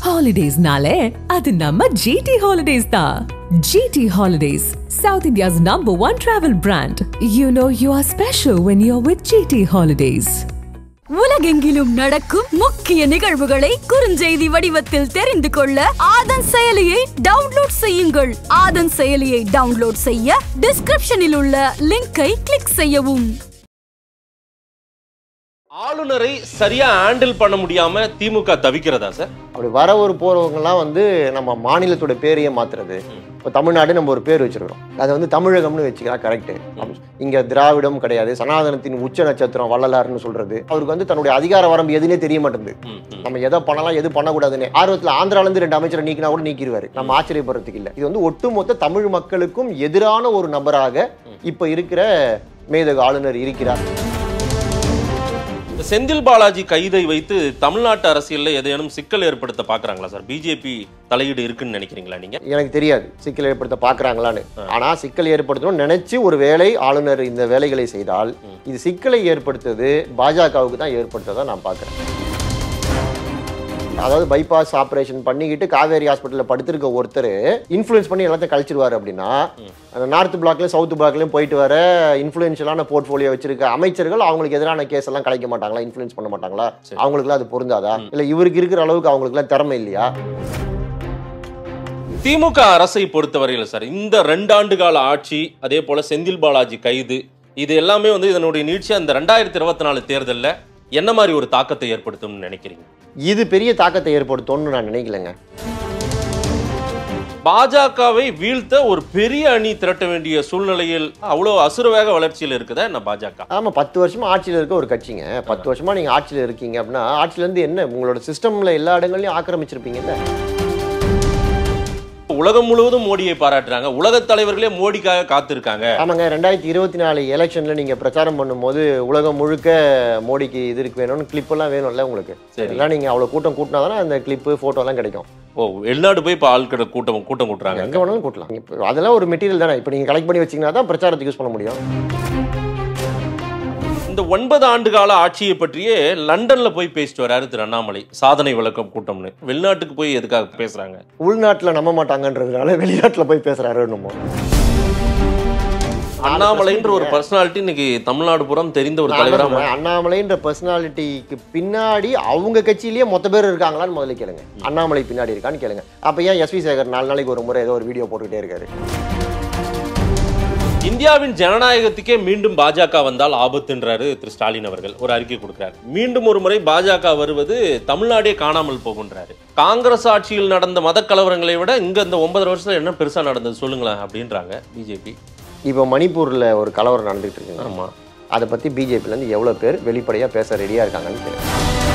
ஹாலிடேஸ்னாலே அது நம்ம ஜிடி ஹாலிடேஸ் தான் GT holidays south India's number one travel brand you know you are special when you are with GT holidays உலகெங்கிலும் நடக்கும் முக்கிய நிகழ்வுகளை குறுஞ்செய்தி வடிவத்தில் தெரிந்து கொள்ள ஆதன் செயலியை டவுன்லோட் செய்யுங்கள் ஆதன் செயலியை டவுன்லோட் செய்ய டிஸ்கிரிப்ஷனில் உள்ள லிங்கை கிளிக் செய்யவும் ஆளுநரை சரியா ஹேண்டில் பண்ண முடியாம திமுக தவிக்கிறதா சார் அப்படி வர ஒரு போறவங்கலாம் வந்து நம்ம மாநிலத்தோட பேரையே மாத்துறது இப்போ தமிழ்நாடு நம்ம ஒரு பேர் வச்சிருக்கிறோம் அதை வந்து தமிழகம்னு வச்சுக்கலாம் கரெக்ட் இங்க திராவிடம் கிடையாது சனாதனத்தின் உச்ச நட்சத்திரம் வள்ளலார்னு சொல்றது அவருக்கு வந்து தன்னுடைய அதிகார வரம்பு எதுனே தெரிய மாட்டேங்குது ம், ம். நம்ம எதை பண்ணலாம் எது பண்ணக்கூடாதுன்னு ஆர்வத்தில் ஆந்திரால இருந்து ரெண்டு அமைச்சரை நீக்கினா கூட நீக்கிடுவாரு நம்ம ஆச்சரியப்படுறதுக்கு இல்லை இது வந்து ஒட்டுமொத்த தமிழ் மக்களுக்கும் எதிரான ஒரு நபராக இப்ப இருக்கிற மேதகு ஆளுநர் இருக்கிறார் இந்த செந்தில் பாலாஜி கைதை வைத்து தமிழ்நாட்டு அரசியல்ல ஏதேனும் சிக்கல் ஏற்படுத்த பாக்குறாங்களா சார் பிஜேபி தலையீடு இருக்குன்னு நினைக்கிறீங்களா நீங்க எனக்கு தெரியாது சிக்கல் ஏற்படுத்த பாக்குறாங்களான்னு ஆனா சிக்கல் ஏற்படுத்தணும்னு நினைச்சு ஒரு வேலை ஆளுநர் இந்த வேலைகளை செய்தால் இது சிக்கலை ஏற்படுத்துறது பாஜகவுக்கு தான் ஏற்படுத்ததா நான் பார்க்கிறேன் அதாவது பைபாஸ் ஆபரேஷன் பண்ணிக்கிட்டு காவேரி ஹாஸ்பிட்டலில் படுத்திருக்க ஒருத்தர் இன்ஃப்ளூயன்ஸ் பண்ணி எல்லாத்தையும் கழிச்சிருவாரு அப்படின்னா அந்த நார்த் பிளாக்லயும் சவுத் பிளாக்லயும் போயிட்டு வர இன்ஃப்ளூயன்ஷியலான போர்ட்ஃபோலியோ வச்சிருக்க அமைச்சர்கள் அவங்களுக்கு எதிரான கேஸ் எல்லாம் கலைக்க மாட்டாங்களா இன்ஃப்ளூயன்ஸ் பண்ண மாட்டாங்களா அவங்களுக்குலாம் அது பொருந்தாதா இல்ல இவருக்கு இருக்கிற அளவுக்கு அவங்களுக்குலாம் திறமை இல்லையா திமுக அரசை பொறுத்தவரையில் சார் இந்த ரெண்டாண்டு கால ஆட்சி அதே போல செந்தில் பாலாஜி கைது இது எல்லாமே வந்து இதனுடைய நீட்சி அந்த ரெண்டாயிரத்தி இருபத்தி நாலு தேர்தல்ல என்ன மாதிரி ஒரு தாக்கத்தை ஏற்படுத்தும்னு நினைக்கிறீங்க இது பெரிய தாக்கத்தை ஏற்படுத்தும்னு நான் நினைக்கலங்க பாஜகவை வீழ்த்த ஒரு பெரிய அணி திரட்ட வேண்டிய சூழ்நிலையில் அவ்வளோ அசுரவேக வளர்ச்சியில் இருக்குதா என்ன பாஜக ஆமா பத்து வருஷமா ஆட்சியில இருக்க ஒரு கட்சிங்க பத்து வருஷமா நீங்க ஆட்சியில இருக்கீங்க அப்படின்னா ஆட்சியில இருந்து என்ன உங்களோட சிஸ்டம்ல எல்லா இடங்களையும் ஆக்கிரமிச்சிருப்பீங்கல்ல உலகம் முழுவதும் மோடியை பாராட்டுறாங்க உலக தலைவர்களே மோடிக்காக காத்திருக்காங்க ஆமாங்க ரெண்டாயிரத்தி இருபத்தி நாலு எலெக்ஷன்ல நீங்க பிரச்சாரம் பண்ணும்போது உலகம் முழுக்க மோடிக்கு இது இருக்கு வேணும்னு கிளிப் எல்லாம் வேணும்ல உங்களுக்கு சரி. எல்லாம் நீங்க அவ்வளவு கூட்டம் கூட்டினாதானே அந்த கிளிப்பு போட்டோ எல்லாம் கிடைக்கும் ஓ வெளிநாடு போய் இப்போ ஆட்கள் கூட்டம் கூட்டம் கூட்டுறாங்க எங்க வேணாலும் கூட்டலாம் இப்ப அதெல்லாம் ஒரு மெட்டீரியல் தானே இப்போ நீங்க கலெக்ட் பண்ணி வச்சீங்கன்னா தான் பிரச்சாரத்துக்கு யூஸ் பண்ண முடியும் இந்த ஒன்பது ஆண்டு கால ஆட்சியை பற்றியே லண்டன்ல போய் பேசிட்டு வராரு திரு அண்ணாமலை சாதனை விளக்கம் கூட்டம்னு வெளிநாட்டுக்கு போய் எதுக்காக பேசுறாங்க உள்நாட்டுல நம்ப மாட்டாங்கன்றதுனால வெளிநாட்டுல போய் பேசுறாரு என்னமோ அண்ணாமலைன்ற ஒரு பர்சனாலிட்டி இன்னைக்கு தமிழ்நாடு புறம் தெரிந்த ஒரு நான் என்ன தலைவரா சொல்றேன், அண்ணாமலைன்ற பர்சனாலிட்டிக்கு பின்னாடி அவங்க கட்சியிலேயே மொத்த பேர் இருக்காங்களான்னு முதல்ல கேளுங்க அண்ணாமலை பின்னாடி இருக்கான்னு கேளுங்க அப்ப ஏன் எஸ்வி சேகர் நாலு நாளைக்கு ஒரு முறை ஏதோ ஒரு வீடியோ போட்டுக்கிட்டே இருக்காரு இந்தியாவின் ஜனநாயகத்துக்கே மீண்டும் பாஜக வந்தால் ஆபத்துன்றாரு திரு ஸ்டாலின் அவர்கள் ஒரு அறிக்கை கொடுக்கிறார் மீண்டும் ஒரு முறை பாஜக வருவது தமிழ்நாடே காணாமல் போகுன்றாரு காங்கிரஸ் ஆட்சியில் நடந்த மத கலவரங்களை விட இங்க இந்த ஒன்பது வருஷத்துல என்ன பெருசா நடந்தது சொல்லுங்களேன் அப்படின்றாங்க பிஜேபி இப்போ மணிப்பூர்ல ஒரு கலவரம் நடந்துட்டு இருக்குங்க ஆமா அதை பத்தி பிஜேபில இருந்து எவ்வளவு பேர் வெளிப்படையா பேச ரெடியா இருக்காங்கன்னு கேளுங்க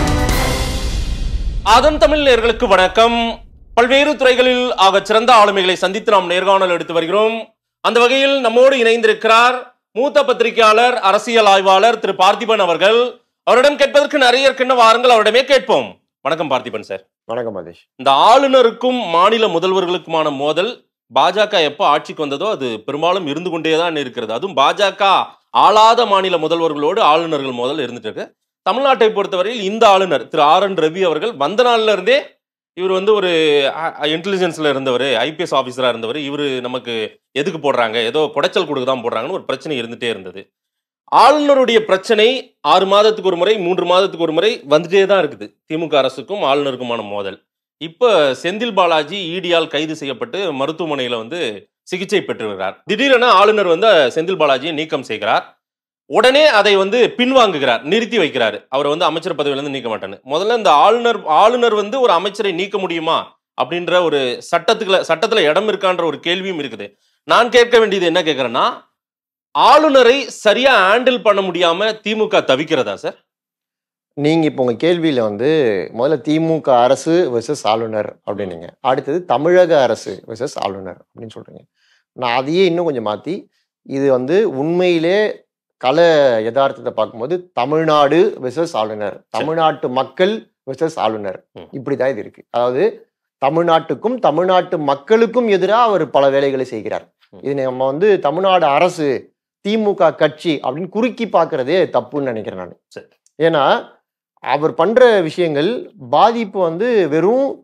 அதன் தமிழ் நேயர்களுக்கு வணக்கம் பல்வேறு துறைகளில் ஆக சிறந்த ஆளுமைகளை சந்தித்து நாம் நேர்காணல் எடுத்து வருகிறோம் அந்த வகையில் நம்மோடு இணைந்திருக்கிறார் மூத்த பத்திரிகையாளர் அரசியல் ஆய்வாளர் திரு பார்த்திபன் அவர்கள் அவரிடம் கேட்பதற்கு நிறைய இருக்கின்ற வாருங்கள் அவரிடமே கேட்போம் வணக்கம் பார்த்திபன் சார் வணக்கம் மதேஷ் இந்த ஆளுநருக்கும் மாநில முதல்வர்களுக்குமான மோதல் பாஜக எப்போ ஆட்சிக்கு வந்ததோ அது பெரும்பாலும் இருந்து கொண்டே தான் இருக்கிறது அதுவும் பாஜக ஆளாத மாநில முதல்வர்களோடு ஆளுநர்கள் மோதல் இருந்துட்டு இருக்கு தமிழ்நாட்டை பொறுத்தவரையில் இந்த ஆளுநர் திரு ஆர் என் ரவி அவர்கள் வந்த நாள்ல இருந்தே இவர் வந்து ஒரு இன்டெலிஜென்ஸ்ல இருந்தவர் ஐபிஎஸ் ஆஃபீஸரா இருந்தவர் இவர் நமக்கு எதுக்கு போடுறாங்க ஏதோ குடைச்சல் கொடுக்க தான் போடுறாங்கன்னு ஒரு பிரச்சனை இருந்துட்டே இருந்தது ஆளுநருடைய பிரச்சனை ஆறு மாதத்துக்கு ஒரு முறை மூன்று மாதத்துக்கு ஒரு முறை வந்துட்டே தான் இருக்குது திமுக அரசுக்கும் ஆளுநருக்குமான மோதல் இப்போ செந்தில் பாலாஜி ஈடியால் கைது செய்யப்பட்டு மருத்துவமனையில் வந்து சிகிச்சை பெற்று வருகிறார் திடீரென ஆளுநர் வந்து செந்தில் பாலாஜியை நீக்கம் செய்கிறார் உடனே அதை வந்து பின்வாங்குகிறார் நிறுத்தி வைக்கிறார் அவரை வந்து அமைச்சர் பதவியிலிருந்து நீக்க மாட்டேன்னு முதல்ல இந்த ஆளுநர் ஆளுநர் வந்து ஒரு அமைச்சரை நீக்க முடியுமா அப்படின்ற ஒரு சட்டத்துக்குள்ள சட்டத்துல இடம் இருக்கான்ற ஒரு கேள்வியும் இருக்குது நான் கேட்க வேண்டியது என்ன கேட்கறேன்னா ஆளுநரை சரியா ஹேண்டில் பண்ண முடியாம திமுக தவிக்கிறதா சார் நீங்க இப்போ உங்க கேள்வியில வந்து முதல்ல திமுக அரசு வெர்சஸ் ஆளுநர் அப்படின்னீங்க அடுத்தது தமிழக அரசு வெர்சஸ் ஆளுநர் அப்படின்னு சொல்றீங்க நான் அதையே இன்னும் கொஞ்சம் மாத்தி இது வந்து உண்மையிலே கல யதார்த்தத்தை பார்க்கும்போது தமிழ்நாடு வெர்சஸ் ஆளுநர் தமிழ்நாட்டு மக்கள் வெர்சஸ் ஆளுநர் ம். இப்படிதான் இது இருக்கு அதாவது தமிழ்நாட்டுக்கும் தமிழ்நாட்டு மக்களுக்கும் எதிராக அவர் பல வேலைகளை செய்கிறார் ம். இது நம்ம வந்து தமிழ்நாடு அரசு திமுக கட்சி அப்படின்னு குறுக்கி பார்க்கறதே தப்புன்னு நினைக்கிறேன் நான் சரி. ஏன்னா அவர் பண்ற விஷயங்கள் பாதிப்பு வந்து வெறும்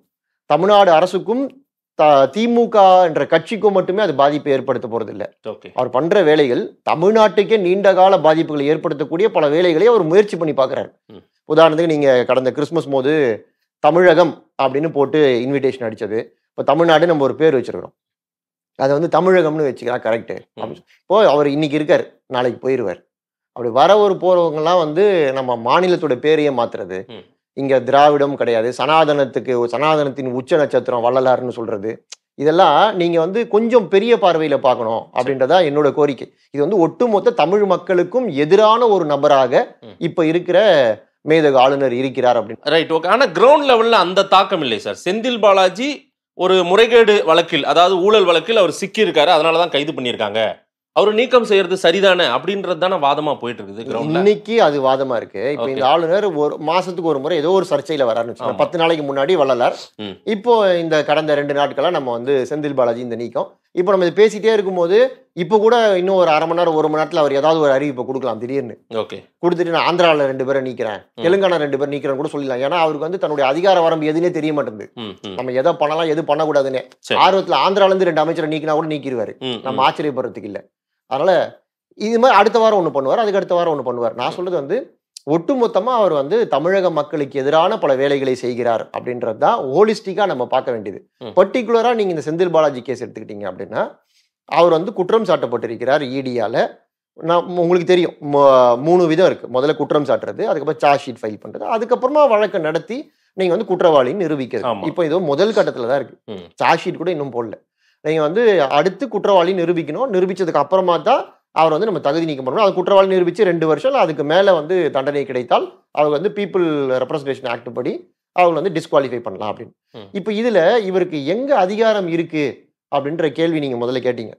தமிழ்நாடு அரசுக்கும் த- திமுக என்ற கட்சிக்கும் மட்டுமே அது பாதிப்பை ஏற்படுத்த போறது இல்ல ஓகே அவர் பண்ற வேலைகள் தமிழ்நாட்டுக்கே நீண்ட கால பாதிப்புகளை ஏற்படுத்தக்கூடிய பல வேலைகளை அவர் முயற்சி பண்ணி பார்க்கறாரு ம். உதாரணத்துக்கு நீங்க கடந்த கிறிஸ்மஸ் போது தமிழகம் அப்படின்னு போட்டு இன்விடேஷன் அடிச்சது இப்போ தமிழ்நாடு நம்ம ஒரு பேர் வச்சிருக்கிறோம் அதை வந்து தமிழகம்னு வச்சுக்கலாம் கரெக்டு இப்போ அவர் இன்னைக்கு இருக்கார் நாளைக்கு போயிடுவார் அப்படி வர ஒரு போறவங்கலாம் வந்து நம்ம மாநிலத்தோட பேரையே மாத்துறது ம். இங்க திராவிடம் கிடையாது சனாதனத்துக்கு சனாதனத்தின் உச்ச நட்சத்திரம் வள்ளலார்னு சொல்றது இதெல்லாம் நீங்க வந்து கொஞ்சம் பெரிய பார்வையில பார்க்கணும் அப்படின்றதா என்னோட கோரிக்கை இது வந்து ஒட்டுமொத்த தமிழ் மக்களுக்கும் எதிரான ஒரு நபராக ம். இப்ப இருக்கிற மேதக ஆளுநர் இருக்கிறார் அப்படின்னு ரைட் ஓகே ஆனா கிரவுண்ட் லெவல்ல அந்த தாக்கம் இல்லை சார் செந்தில் பாலாஜி ஒரு முறைகேடு வழக்கில் அதாவது ஊழல் வழக்கில் அவர் சிக்கி இருக்காரு அதனால தான் கைது பண்ணியிருக்காங்க அவர் நீக்கம் செய்யறது சரிதானே அப்படின்றது தானே வாதமா போயிட்டு இருக்குது கிரவுண்ட்ல இன்னைக்கு அது வாதமா இருக்கு இப்ப Okay. இந்த ஆளுநர் ஒரு மாசத்துக்கு ஒரு முறை ஏதோ ஒரு சர்ச்சையில வராருன்னு வச்சுக்கோங்க. ஆமா. பத்து நாளைக்கு முன்னாடி வள்ளலார் ம். இப்போ இந்த கடந்த ரெண்டு நாட்களா நம்ம வந்து செந்தில் பாலாஜி இந்த நீக்கம் இப்போ நம்ம இது பேசிட்டே இருக்கும்போது இப்போ கூட இன்னும் ஒரு அரை மணி நேரம் ஒரு மணி நேரத்துல அவர் ஏதாவது ஒரு அறிவிப்பை கொடுக்கலாம் திடீர்னு ஓகே கொடுத்துட்டு நான் ஆந்திரால ரெண்டு பேரை நீக்கிறேன் ம். தெலுங்கானா ரெண்டு பேர் நீக்கிறேன் கூட சொல்லலாம் ஏன்னா அவருக்கு வந்து தன்னுடைய அதிகார வரம்பு எதுனே தெரிய மாட்டேங்குது ம் ம் நம்ம எதை பண்ணலாம் எது பண்ணக்கூடாதுன்னு சரி ஆர்வத்துல ஆந்திரால இருந்து ரெண்டு அமைச்சரை நீக்கினா கூட நீக்கிடுவாரு ம், நம்ம ம். ஆச்சரியப்படுறதுக்கு இல்லை அதனால இது மாதிரி அடுத்த வாரம் ஒன்று பண்ணுவார் அதுக்கு அடுத்த வாரம் ஒன்று பண்ணுவார் நான் சொல்றது வந்து ஒட்டுமொத்தமா அவர் வந்து தமிழக மக்களுக்கு எதிரான பல வேலைகளை செய்கிறார் அப்படின்றது தான் ஹோலிஸ்டிக்கா நம்ம பார்க்க வேண்டியது ம். பர்டிகுலரா நீங்க இந்த செந்தில் பாலாஜி கேஸ் எடுத்துக்கிட்டீங்க அப்படின்னா அவர் வந்து குற்றம் சாட்டப்பட்டிருக்கிறார் இடியால நான் உங்களுக்கு தெரியும் ம- மூணு விதம் இருக்கு முதல்ல குற்றம் சாட்டுறது அதுக்கப்புறம் சார்ஜ் ஷீட் ஃபைல் பண்றது அதுக்கப்புறமா வழக்கு நடத்தி நீங்க வந்து குற்றவாளின்னு நிரூபிக்கிறது ஆமா. இப்போ இதோ முதல் கட்டத்துல தான் இருக்கு ம். சார்ஜ் ஷீட் கூட இன்னும் போடல நீங்க வந்து அடுத்து குற்றவாளி நிரூபிக்கணும் நிரூபிச்சதுக்கு அப்புறமா தான் அவர் வந்து நம்ம தகுதி நீக்கம் பண்ணணும் அது குற்றவாளி நிரூபிச்சு ரெண்டு வருஷம் இல்லை அதுக்கு மேல வந்து தண்டனை கிடைத்தால் அவங்க வந்து பீப்புள் ரெப்ரசன்டேஷன் ஆக்ட் படி அவங்க வந்து டிஸ்குவாலிஃபை பண்ணலாம் அப்படின்னு ம். இப்போ இதுல இவருக்கு எங்க அதிகாரம் இருக்கு அப்படின்ற கேள்வி நீங்க முதல்ல கேட்டீங்க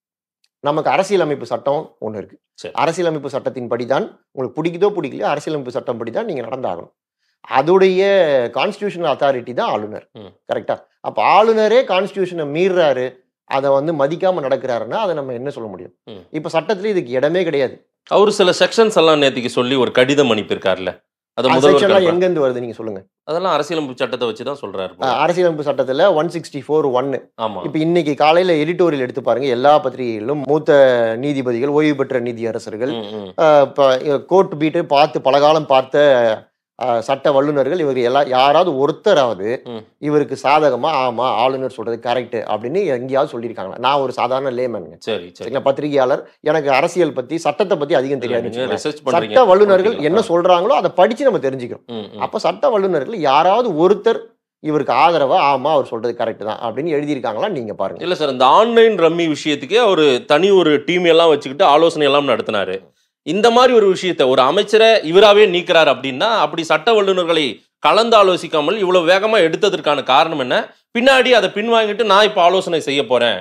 நமக்கு அரசியலமைப்பு சட்டம் ஒன்று இருக்கு சரி. அரசியலமைப்பு சட்டத்தின் படிதான் உங்களுக்கு பிடிக்குதோ பிடிக்கலையோ அரசியலமைப்பு சட்டம் படி தான் நீங்க நடந்தாகணும் அதோடைய கான்ஸ்டியூஷனல் அத்தாரிட்டி தான் ஆளுநர் ம். கரெக்டா அப்ப ஆளுநரே கான்ஸ்டியூஷனை மீறுறாரு அதை வந்து மதிக்காம நடக்கிறாருன்னா அதை நம்ம என்ன சொல்ல முடியும் ம். இப்ப சட்டத்துல இதுக்கு இடமே கிடையாது அவர் சில செக்ஷன்ஸ் எல்லாம் நேத்திக்கு சொல்லி ஒரு கடிதம் அனுப்பியிருக்காருல்ல அது அது முதல்வர் செக்ஷன்லாம் கண்பா- எங்க இருந்து வருது நீங்க சொல்லுங்க அதெல்லாம் அரசியலமைப்பு சட்டத்தை வச்சு தான் சொல்றாரு போல. அஹ் அரசியலமைப்பு சட்டத்துல ஒன் சிக்ஸ்டி ஃபோர் ஒன்னு ஆமா இப்ப இன்னைக்கு காலையில எடிட்டோரியல் எடுத்து பாருங்க எல்லா பத்திரிகைகளிலும் மூத்த நீதிபதிகள் ஓய்வு பெற்ற நீதியரசர்கள் ம், ம். கோர்ட் பீட்டு பார்த்து பலகாலம் பார்த்த அஹ், சட்ட வல்லுநர்கள் இவருக்கு எல்லா யாராவது ஒருத்தராவது ம். இவருக்கு சாதகமா ஆமா ஆளுநர் சொல்றது கரெக்ட் அப்படின்னு எங்கேயாவது சொல்லியிருக்காங்களா நான் ஒரு சாதாரண லேமனுங்க சரி சரி சரிங்களா பத்திரிகையாளர் எனக்கு அரசியல் பத்தி சட்டத்தை பத்தி அதிகம் தெரியாது நீங்க வச்சுக்கோங்களேன். research பண்றீங்க. சட்ட வல்லுநர்கள் ஓகேங்களா? என்ன சொல்றாங்களோ அதை படிச்சு நம்ம தெரிஞ்சுக்கிறோம் ம், ம். அப்ப சட்ட வல்லுநர்கள் யாராவது ஒருத்தர் இவருக்கு ஆதரவா ஆமா அவர் சொல்றது கரெக்ட் தான் அப்படின்னு எழுதியிருக்காங்களா நீங்க பாருங்க இல்ல சார் இந்த ஆன்லைன் ரம்மி விஷயத்துக்கே ஒரு தனி ஒரு டீம் எல்லாம் வச்சுக்கிட்டு ஆலோசனை எல்லாம் நடத்தினாரு இந்த மாதிரி ஒரு விஷயத்த ஒரு அமைச்சரை இவராவே நீக்கிறார் அப்படின்னா அப்படி சட்ட வல்லுநர்களை கலந்து ஆலோசிக்காமல் இவ்வளவு வேகமா எடுத்ததற்கான காரணம் என்ன பின்னாடி அதை பின்வாங்கிட்டு நான் இப்ப ஆலோசனை செய்ய போறேன்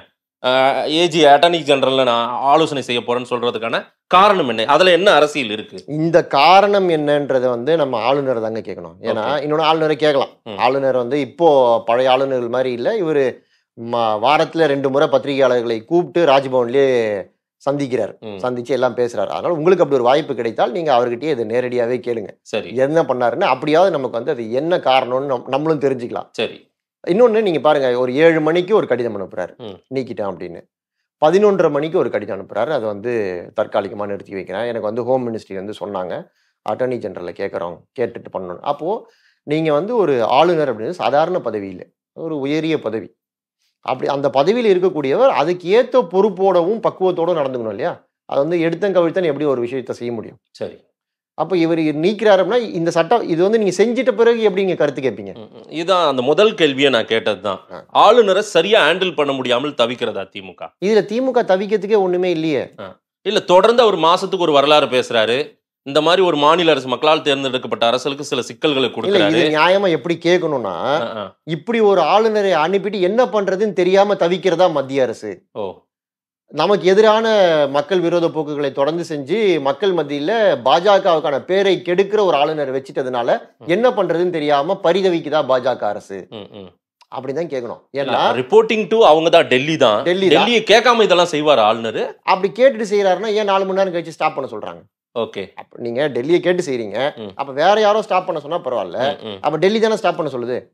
ஏஜி அட்டர்னி ஜெனரல்ல நான் ஆலோசனை செய்ய போறேன்னு சொல்றதுக்கான காரணம் என்ன அதுல என்ன அரசியல் இருக்கு இந்த காரணம் என்னன்றதை வந்து நம்ம ஆளுநர் தாங்க கேட்கணும் ஏன்னா Okay. இன்னொன்று ஆளுநரை கேட்கலாம் ம். ஆளுநர் வந்து இப்போ பழைய ஆளுநர்கள் மாதிரி இல்லை இவர் வாரத்துல ரெண்டு முறை பத்திரிகையாளர்களை கூப்பிட்டு ராஜ்பவன்லயே சந்திக்கிறார் ம், சந்திச்சு எல்லாம் பேசுறாரு அதனால உங்களுக்கு அப்படி ஒரு வாய்ப்பு கிடைத்தால் நீங்க அவர்கிட்டயே இதை நேரடியாவே கேளுங்க சரி என்ன பண்ணாருன்னு அப்படியாவது நமக்கு வந்து அது என்ன காரணம்னு நம்- நம்மளும் தெரிஞ்சுக்கலாம் சரி இன்னொன்னு நீங்க பாருங்க ஒரு ஏழு மணிக்கு ஒரு கடிதம் அனுப்புறாரு ம். நீக்கிட்டேன் அப்படின்னு பதினொன்றரை மணிக்கு ஒரு கடிதம் அனுப்புறாரு அதை வந்து தற்காலிகமா நிறுத்தி வைக்கிறேன் எனக்கு வந்து ஹோம் மினிஸ்ட்ரி வந்து சொன்னாங்க அட்டர்னி ஜெனரல்ல கேட்குறோம் கேட்டுட்டு பண்ணணும் அப்போ நீங்க வந்து ஒரு ஆளுநர் அப்படின்னு சாதாரண பதவி இல்லை ஒரு உயரிய பதவி அப்படி அந்த பதவியில் இருக்கக்கூடியவர் அதுக்கு ஏத்த பொறுப்போடவும் பக்குவத்தோடும் நடந்துக்கணும் இல்லையா அது வந்து எடுத்தன் கவிழ்த்தன் எப்படி ஒரு விஷயத்தை செய்ய முடியும் சரி அப்போ இவர் நீக்கிறாருன்னா இந்த சட்டம் இது வந்து நீங்க செஞ்சிட்ட பிறகு எப்படி நீங்க கருத்து கேட்பீங்க ம், ம். இதான் அந்த முதல் கேள்வியை நான் கேட்டதுதான் ஆ. ஆளுநரை சரியா ஹேண்டில் பண்ண முடியாமல் தவிக்கிறதா திமுக இதுல திமுக தவிக்கிறதுக்கே ஒண்ணுமே இல்லையே இல்ல தொடர்ந்து அவர் மாசத்துக்கு ஒரு வரலாறு பேசுறாரு இந்த மாதிரி ஒரு மாநில அரசு மக்களால் தேர்ந்தெடுக்கப்பட்ட அரசுக்கு சில சிக்கல்களை இல்ல கொடுக்கிறாரு இது நியாயமா எப்படி கேட்கணும்னா ஆ, ஆ. இப்படி ஒரு ஆளுநரை அனுப்பிட்டு என்ன பண்றதுன்னு தெரியாம தவிக்கிறதா மத்திய அரசு ஓ நமக்கு எதிரான மக்கள் விரோத போக்குகளை தொடர்ந்து செஞ்சு மக்கள் மத்தியில பாஜகவுக்கான பேரை கெடுக்கிற ஒரு ஆளுநரை வச்சிட்டதுனால என்ன பண்றதுன்னு தெரியாம பரிதவிக்குதா பாஜக அரசு ம், ம். அப்படிதான் கேட்கணும் ஏன்னா ரிப்போர்ட்டிங் டு அவங்க தான் டெல்லி தான் டெல்லி தான். டெல்லியை கேட்காம இதெல்லாம் செய்வார் ஆளுநர் அப்படி கேட்டுட்டு செய்யறாருன்னா ஏன் நாலு மணி நேரம் கழிச்சு ஸ்டாப் பண்ண சொல்றாங்க ஓகே அப்ப நீங்க டெல்லியை கேட்டு செய்றீங்க ம். அப்ப வேற யாரோ ஸ்டாப் பண்ண சொன்னா பரவாயில்ல அப்ப டெல்லி தானே ஸ்டாப் பண்ண சொல்லுது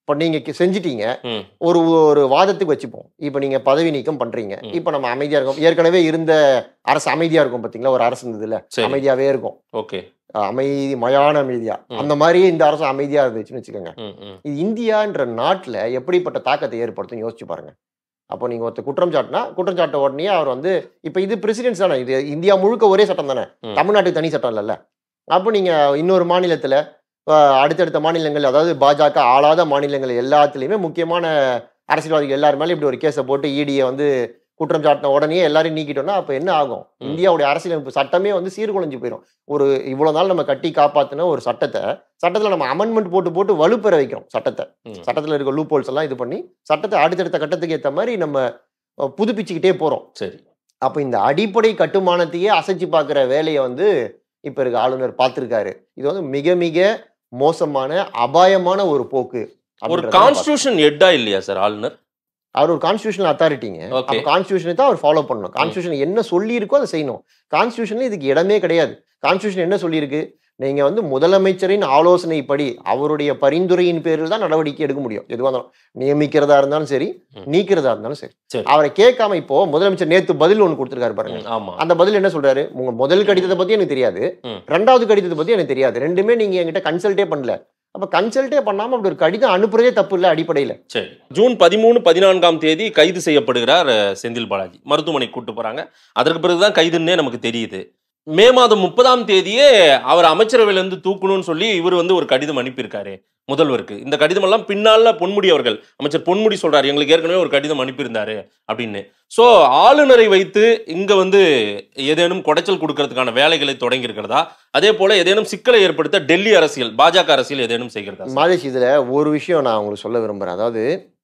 இப்போ நீங்க கி- செஞ்சிட்டீங்க ம். ஒரு ஒரு வாதத்துக்கு வச்சுப்போம் இப்போ நீங்க பதவி நீக்கம் பண்றீங்க ம். இப்போ நம்ம அமைதியா இருக்கோம் ஏற்கனவே இருந்த அரசு அமைதியா இருக்கும் பாத்தீங்களா ஒரு அரசு இருந்ததுல சரி அமைதியாவே இருக்கும் ஓகே அஹ் அமைதி மயான அமைதியா ம். அந்த மாதிரியே இந்த அரசு அமைதியா இருந்துச்சுன்னு வச்சுக்கோங்க ம் ம் இது இந்தியான்ற நாட்டுல எப்படிப்பட்ட தாக்கத்தை ஏற்படுத்தும் யோசிச்சு பாருங்க அப்போ நீங்க ஒருத்தர் குற்றம் சாட்டினா குற்றம் சாட்ட உடனே அவர் வந்து இப்போ இது பிரசிடென்ட்ஸ் தானே இது இந்தியா முழுக்க ஒரே சட்டம் தானே ம். தமிழ்நாட்டுக்கு தனி சட்டம் இல்லைல்ல அப்போ நீங்க இன்னொரு மாநிலத்துல அஹ், அடுத்தடுத்த மாநிலங்கள் அதாவது பாஜக ஆளாத மாநிலங்கள் எல்லாத்துலேயுமே முக்கியமான அரசியல்வாதிகள் எல்லாரும் மேலே இப்படி ஒரு கேஸை போட்டு இடியை வந்து குற்றம் சாட்டின உடனே எல்லாரையும் நீக்கிட்டோம்னா அப்போ என்ன ஆகும் ம். இந்தியாவுடைய அரசியலமைப்பு சட்டமே வந்து சீர்குலைஞ்சு போயிடும் ஒரு இவ்வளவு நாள் நம்ம கட்டி காப்பாத்தின ஒரு சட்டத்தை சட்டத்துல நம்ம அமெண்ட்மெண்ட் போட்டு போட்டு வலுப்பெற வைக்கிறோம் சட்டத்தை ம். சட்டத்துல இருக்க லூப் ஹோல்ஸ் எல்லாம் இது பண்ணி சட்டத்தை அடுத்தடுத்த கட்டத்துக்கு ஏற்ற மாதிரி நம்ம அஹ், புதுப்பிச்சுக்கிட்டே போறோம் சரி அப்போ இந்த அடிப்படை கட்டுமானத்தையே அசைச்சு பார்க்குற வேலையை வந்து இப்போ இருக்க ஆளுநர் பார்த்துருக்காரு இது வந்து மிக மிக மோசமான அபாயமான ஒரு போக்கு ஒரு அப்படின்றத நான் கான்ஸ்டியூஷன் எட்டா இல்லையா சார் ஆளுநர் அவர் ஒரு கான்ஸ்டியூஷனல் அத்தாரிட்டிங்க Okay. அப்போ கான்ஸ்டியூஷனை தான் அவர் ஃபாலோ பண்ணணும் கான்ஸ்டியூஷன் என்ன சொல்லியிருக்கோ அதை செய்யணும் கான்ஸ்டியூஷன்ல இதுக்கு இடமே கிடையாது கான்ஸ்டியூஷன் என்ன சொல்லியிருக்கு நீங்க வந்து முதலமைச்சரின் ஆலோசனைப்படி அவருடைய பரிந்துரையின் பேரில் தான் நடவடிக்கை எடுக்க முடியும் எதுவாக இருந்தாலும் நியமிக்கிறதா இருந்தாலும் சரி ம். நீக்கிறதா இருந்தாலும் சரி சரி. அவரை கேட்காம இப்போ முதலமைச்சர் நேத்து பதில் ஒன்று கொடுத்துருக்காரு பாருங்க ம், ஆமா அந்த பதில் என்ன சொல்றாரு உங்க முதல் கடிதத்தை பத்தி எனக்கு தெரியாது ம். ரெண்டாவது கடிதத்தை பத்தி எனக்கு தெரியாது ரெண்டுமே நீங்க என்கிட்ட கன்சல்ட்டே பண்ணல அப்ப கன்சல்ட்டே பண்ணாம அப்படி ஒரு கடிதம் அனுப்புறதே தப்பு இல்ல அடிப்படையில சரி ஜூன் பதிமூணு பதினான்காம் தேதி கைது செய்யப்படுகிறார் அஹ், செந்தில் பாலாஜி மருத்துவமனைக்கு கூட்டு போறாங்க அதற்கு பிறகுதான் கைதுன்னே நமக்கு தெரியுது மே மாதம் முப்பதாம் தேதியே அவர் அமைச்சரவையிலிருந்து தூக்கணும்னு சொல்லி இவர் வந்து ஒரு கடிதம் அனுப்பியிருக்காரு முதல்வருக்கு இந்த கடிதம் எல்லாம் பின்னால பொன்முடி அவர்கள் அமைச்சர் பொன்முடி சொல்றாரு எங்களுக்கு ஏற்கனவே ஒரு கடிதம் அனுப்பியிருந்தாரு அப்படின்னு சோ ஆளுநரை வைத்து இங்க வந்து ஏதேனும் குடைச்சல் கொடுக்கறதுக்கான வேலைகளை தொடங்கி இருக்கிறதா அதே போல ஏதேனும் சிக்கலை ஏற்படுத்த டெல்லி அரசியல் பாஜக அரசியல் ஏதேனும் செய்கிறதா சார்? மாதேஷ் இதுல ஒரு விஷயம் நான் உங்களுக்கு சொல்ல விரும்புறேன் அதாவது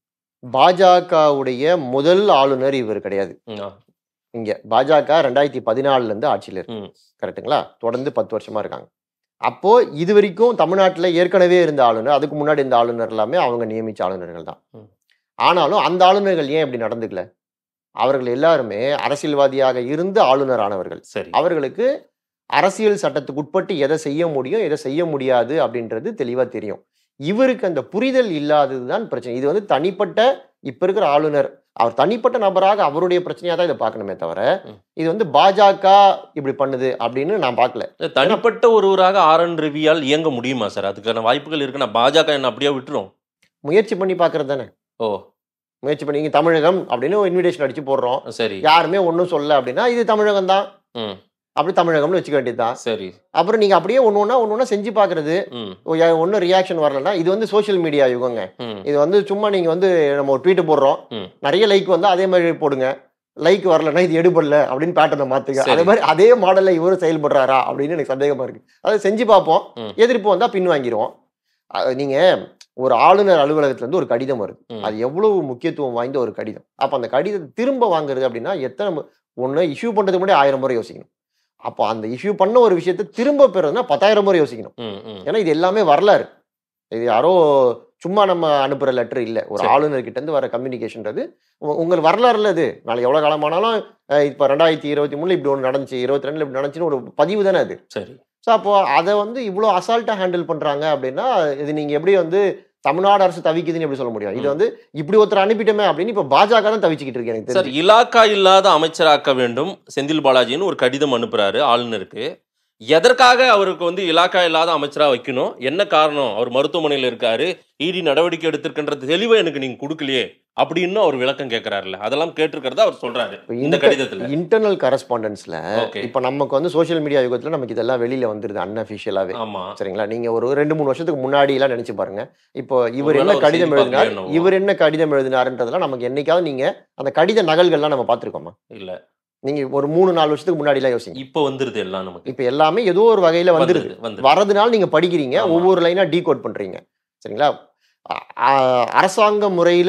பாஜகவுடைய முதல் ஆளுநர் இவர் கிடையாது ம், ஆ, இங்க பாஜக ரெண்டாயிரத்தி பதினாலுல இருந்து ஆட்சியில் இருக்கு ம். கரெக்ட்டுங்களா தொடர்ந்து பத்து வருஷமா இருக்காங்க அப்போ இது வரைக்கும் தமிழ்நாட்டுல ஏற்கனவே இருந்த ஆளுநர் அதுக்கு முன்னாடி இருந்த ஆளுநர் எல்லாமே அவங்க நியமிச்ச ஆளுநர்கள் தான் ம். ஆனாலும் அந்த ஆளுநர்கள் ஏன் இப்படி நடந்துக்கல அவர்கள் எல்லாருமே அரசியல்வாதியாக இருந்து ஆளுநர் ஆனவர்கள் சரி அவர்களுக்கு அரசியல் சட்டத்துக்கு உட்பட்டு எதை செய்ய முடியும் எதை செய்ய முடியாது அப்படின்றது தெளிவா தெரியும் இவருக்கு அந்த புரிதல் இல்லாதது தான் பிரச்சனை இது வந்து தனிப்பட்ட இப்ப இருக்கிற ஆளுநர் அவர் தனிப்பட்ட நபராக அவருடைய பிரச்சனையா தான் இதை பார்க்கணுமே தவிர ம். இது வந்து பாஜக இப்படி பண்ணுது அப்படின்னு நான் பார்க்கல இல்ல, தனிப்பட்ட ஒருவராக ஆர் என் ரவியால் இயங்க முடியுமா சார் அதுக்கான வாய்ப்புகள் இருக்குன்னா பாஜக என்ன அப்படியே விட்டுரும் முயற்சி பண்ணி பார்க்கறது தானே ஓ முயற்சி பண்ணி இங்க தமிழகம் அப்படின்னு இன்விடேஷன் அடிச்சு போடுறோம் சரி யாருமே ஒன்றும் சொல்லல அப்படின்னா இது தமிழகம் தான் ம் அப்படி தமிழகம்னு வச்சுக்க வேண்டியதுதான் சரி அப்புறம் நீங்க அப்படியே ஒன்று ஒன்றா ஒன்று ஒன்றா செஞ்சு பார்க்கறது ம் ஒன்றும் ரியாக்ஷன் வரலன்னா இது வந்து சோஷியல் மீடியா யுகங்க ம் இது வந்து சும்மா நீங்க வந்து நம்ம ஒரு ட்வீட் போடுறோம் ம். நிறைய லைக் வந்தா அதே மாதிரி போடுங்க லைக் வரலன்னா இது எடுபடல அப்படின்னு பேட்டர்னை மாத்துங்க சரி. அதே மாதிரி அதே மாடல்ல இவரும் செயல்படுறாரா அப்படின்னு எனக்கு சந்தேகமா இருக்கு அதை செஞ்சு பார்ப்போம் ம். எதிர்ப்பு வந்தா பின் வாங்கிடுவோம் அது நீங்க ஒரு ஆளுநர் அலுவலகத்துல இருந்து ஒரு கடிதம் வருது ம். அது எவ்வளவு முக்கியத்துவம் வாய்ந்த ஒரு கடிதம் அப்ப அந்த கடிதத்தை திரும்ப வாங்குறது அப்படின்னா எத்தனை மு- ஒண்ணு இஷ்யூ பண்றதுக்கு முன்னாடி ஆயிரம் முறை யோசிக்கணும் அப்போ அந்த இஷ்யூ பண்ண ஒரு விஷயத்தை திரும்ப பெறதுன்னா பத்தாயிரம் முறை யோசிக்கணும் ம் ம் ஏன்னா இது எல்லாமே வரலாறு இது யாரோ சும்மா நம்ம அனுப்புற லெட்டர் இல்ல ஒரு சரி. ஆளுநர் கிட்ட இருந்து வர கம்யூனிகேஷன்றது உங்கள் வரலாறுல இது நாளை எவ்வளவு காலமானாலும் அஹ், இப்ப ரெண்டாயிரத்தி இருபத்தி மூணுல இப்படி ஒன்று நடந்துச்சு இருபத்தி ரெண்டுல இப்படி நடந்துச்சுன்னு ஒரு பதிவு தானே அது சரி ஸோ அப்போ அதை வந்து இவ்வளோ அசால்ட்டா ஹேண்டில் பண்றாங்க அப்படின்னா இது நீங்க எப்படி வந்து தமிழ்நாடு அரசு தவிக்குதுன்னு எப்படி சொல்ல முடியும் இது ம். வந்து இப்படி ஒருத்தர் அனுப்பிட்டோமே அப்படின்னு இப்ப பாஜக தான் தவிச்சுக்கிட்டு இருக்கு எனக்கு சார் தெரிஞ்சு இலாக்கா இல்லாத அமைச்சராக்க வேண்டும் செந்தில் பாலாஜின்னு ஒரு கடிதம் அனுப்புறாரு ஆளுநருக்கு எதற்காக அவருக்கு வந்து இலாக்கா இல்லாத அமைச்சரா வைக்கணும் என்ன காரணம் அவர் மருத்துவமனையில் இருக்காரு இடி நடவடிக்கை எடுத்திருக்கின்ற தெளிவை எனக்கு நீங்க கொடுக்கலையே அப்படின்னு அவர் விளக்கம் கேட்கிறாருல்ல அதெல்லாம் கேட்டிருக்கிறதா அவர் சொல்றாரு இந்த கடிதத்துல இன்டர்னல் கரஸ்பாண்டன்ஸ்ல ஓகே இப்ப நமக்கு வந்து சோஷியல் மீடியா யுகத்துல நமக்கு இதெல்லாம் வெளியில வந்துருது அன்அபிஷியலாவே ஆமா சரிங்களா நீங்க ஒரு ரெண்டு மூணு வருஷத்துக்கு முன்னாடி எல்லாம் நினைச்சு பாருங்க இப்போ இவர் ஒருவேளை என்ன ஒரு கடிதம் செய்தி எழுதினார் பார்க்கலையோ என்னவோ. இவர் என்ன கடிதம் எழுதினாருன்றதெல்லாம் நமக்கு என்னைக்காவது நீங்க அந்த கடித நகல்கள்லாம் நம்ம பார்த்திருக்கோமா இல்ல நீங்க ஒரு மூணு நாலு வருஷத்துக்கு முன்னாடி எல்லாம் யோசிங்க இப்ப வந்துருது எல்லாம் நமக்கு இப்ப எல்லாமே ஏதோ ஒரு வகையில வந்துருது வந்து வரதுனால நீங்க படிக்கிறீங்க ஆமா. ஒவ்வொரு லைனா டீகோட் பண்றீங்க சரிங்களா அ- அ- அரசாங்க முறையில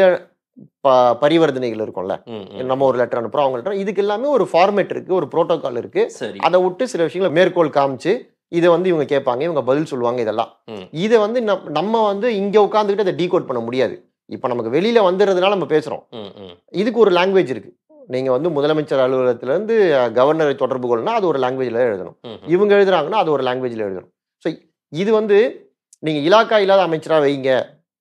ப- பரிவர்த்தனைகள் இருக்கும்ல நம்ம ஒரு லெட்டர் அனுப்புறோம் அவங்க லெட்டர் இதுக்கு எல்லாமே ஒரு ஃபார்மேட் இருக்கு ஒரு புரோட்டோகால் இருக்கு சரி அதை விட்டு சில விஷயங்களை மேற்கோள் காமிச்சு இதை வந்து இவங்க கேட்பாங்க இவங்க பதில் சொல்லுவாங்க இதெல்லாம் ம். இதை வந்து நம்- நம்ம வந்து இங்க உட்காந்துக்கிட்டு அதை டீகோட் பண்ண முடியாது இப்போ நமக்கு வெளியில வந்துடுறதுனால நம்ம பேசுறோம் ம், ம். இதுக்கு ஒரு லாங்குவேஜ் இருக்கு நீங்க வந்து முதலமைச்சர் அலுவலகத்துல இருந்து அஹ், கவர்னரை தொடர்பு கொள்ளனா அது ஒரு லாங்குவேஜ்ல எழுதணும் ம், ம். இவங்க எழுதுறாங்கன்னா அது ஒரு லாங்குவேஜ்ல எழுதணும் ஸோ இது வந்து நீங்க இலாக்கா இல்லாத அமைச்சரா வைங்க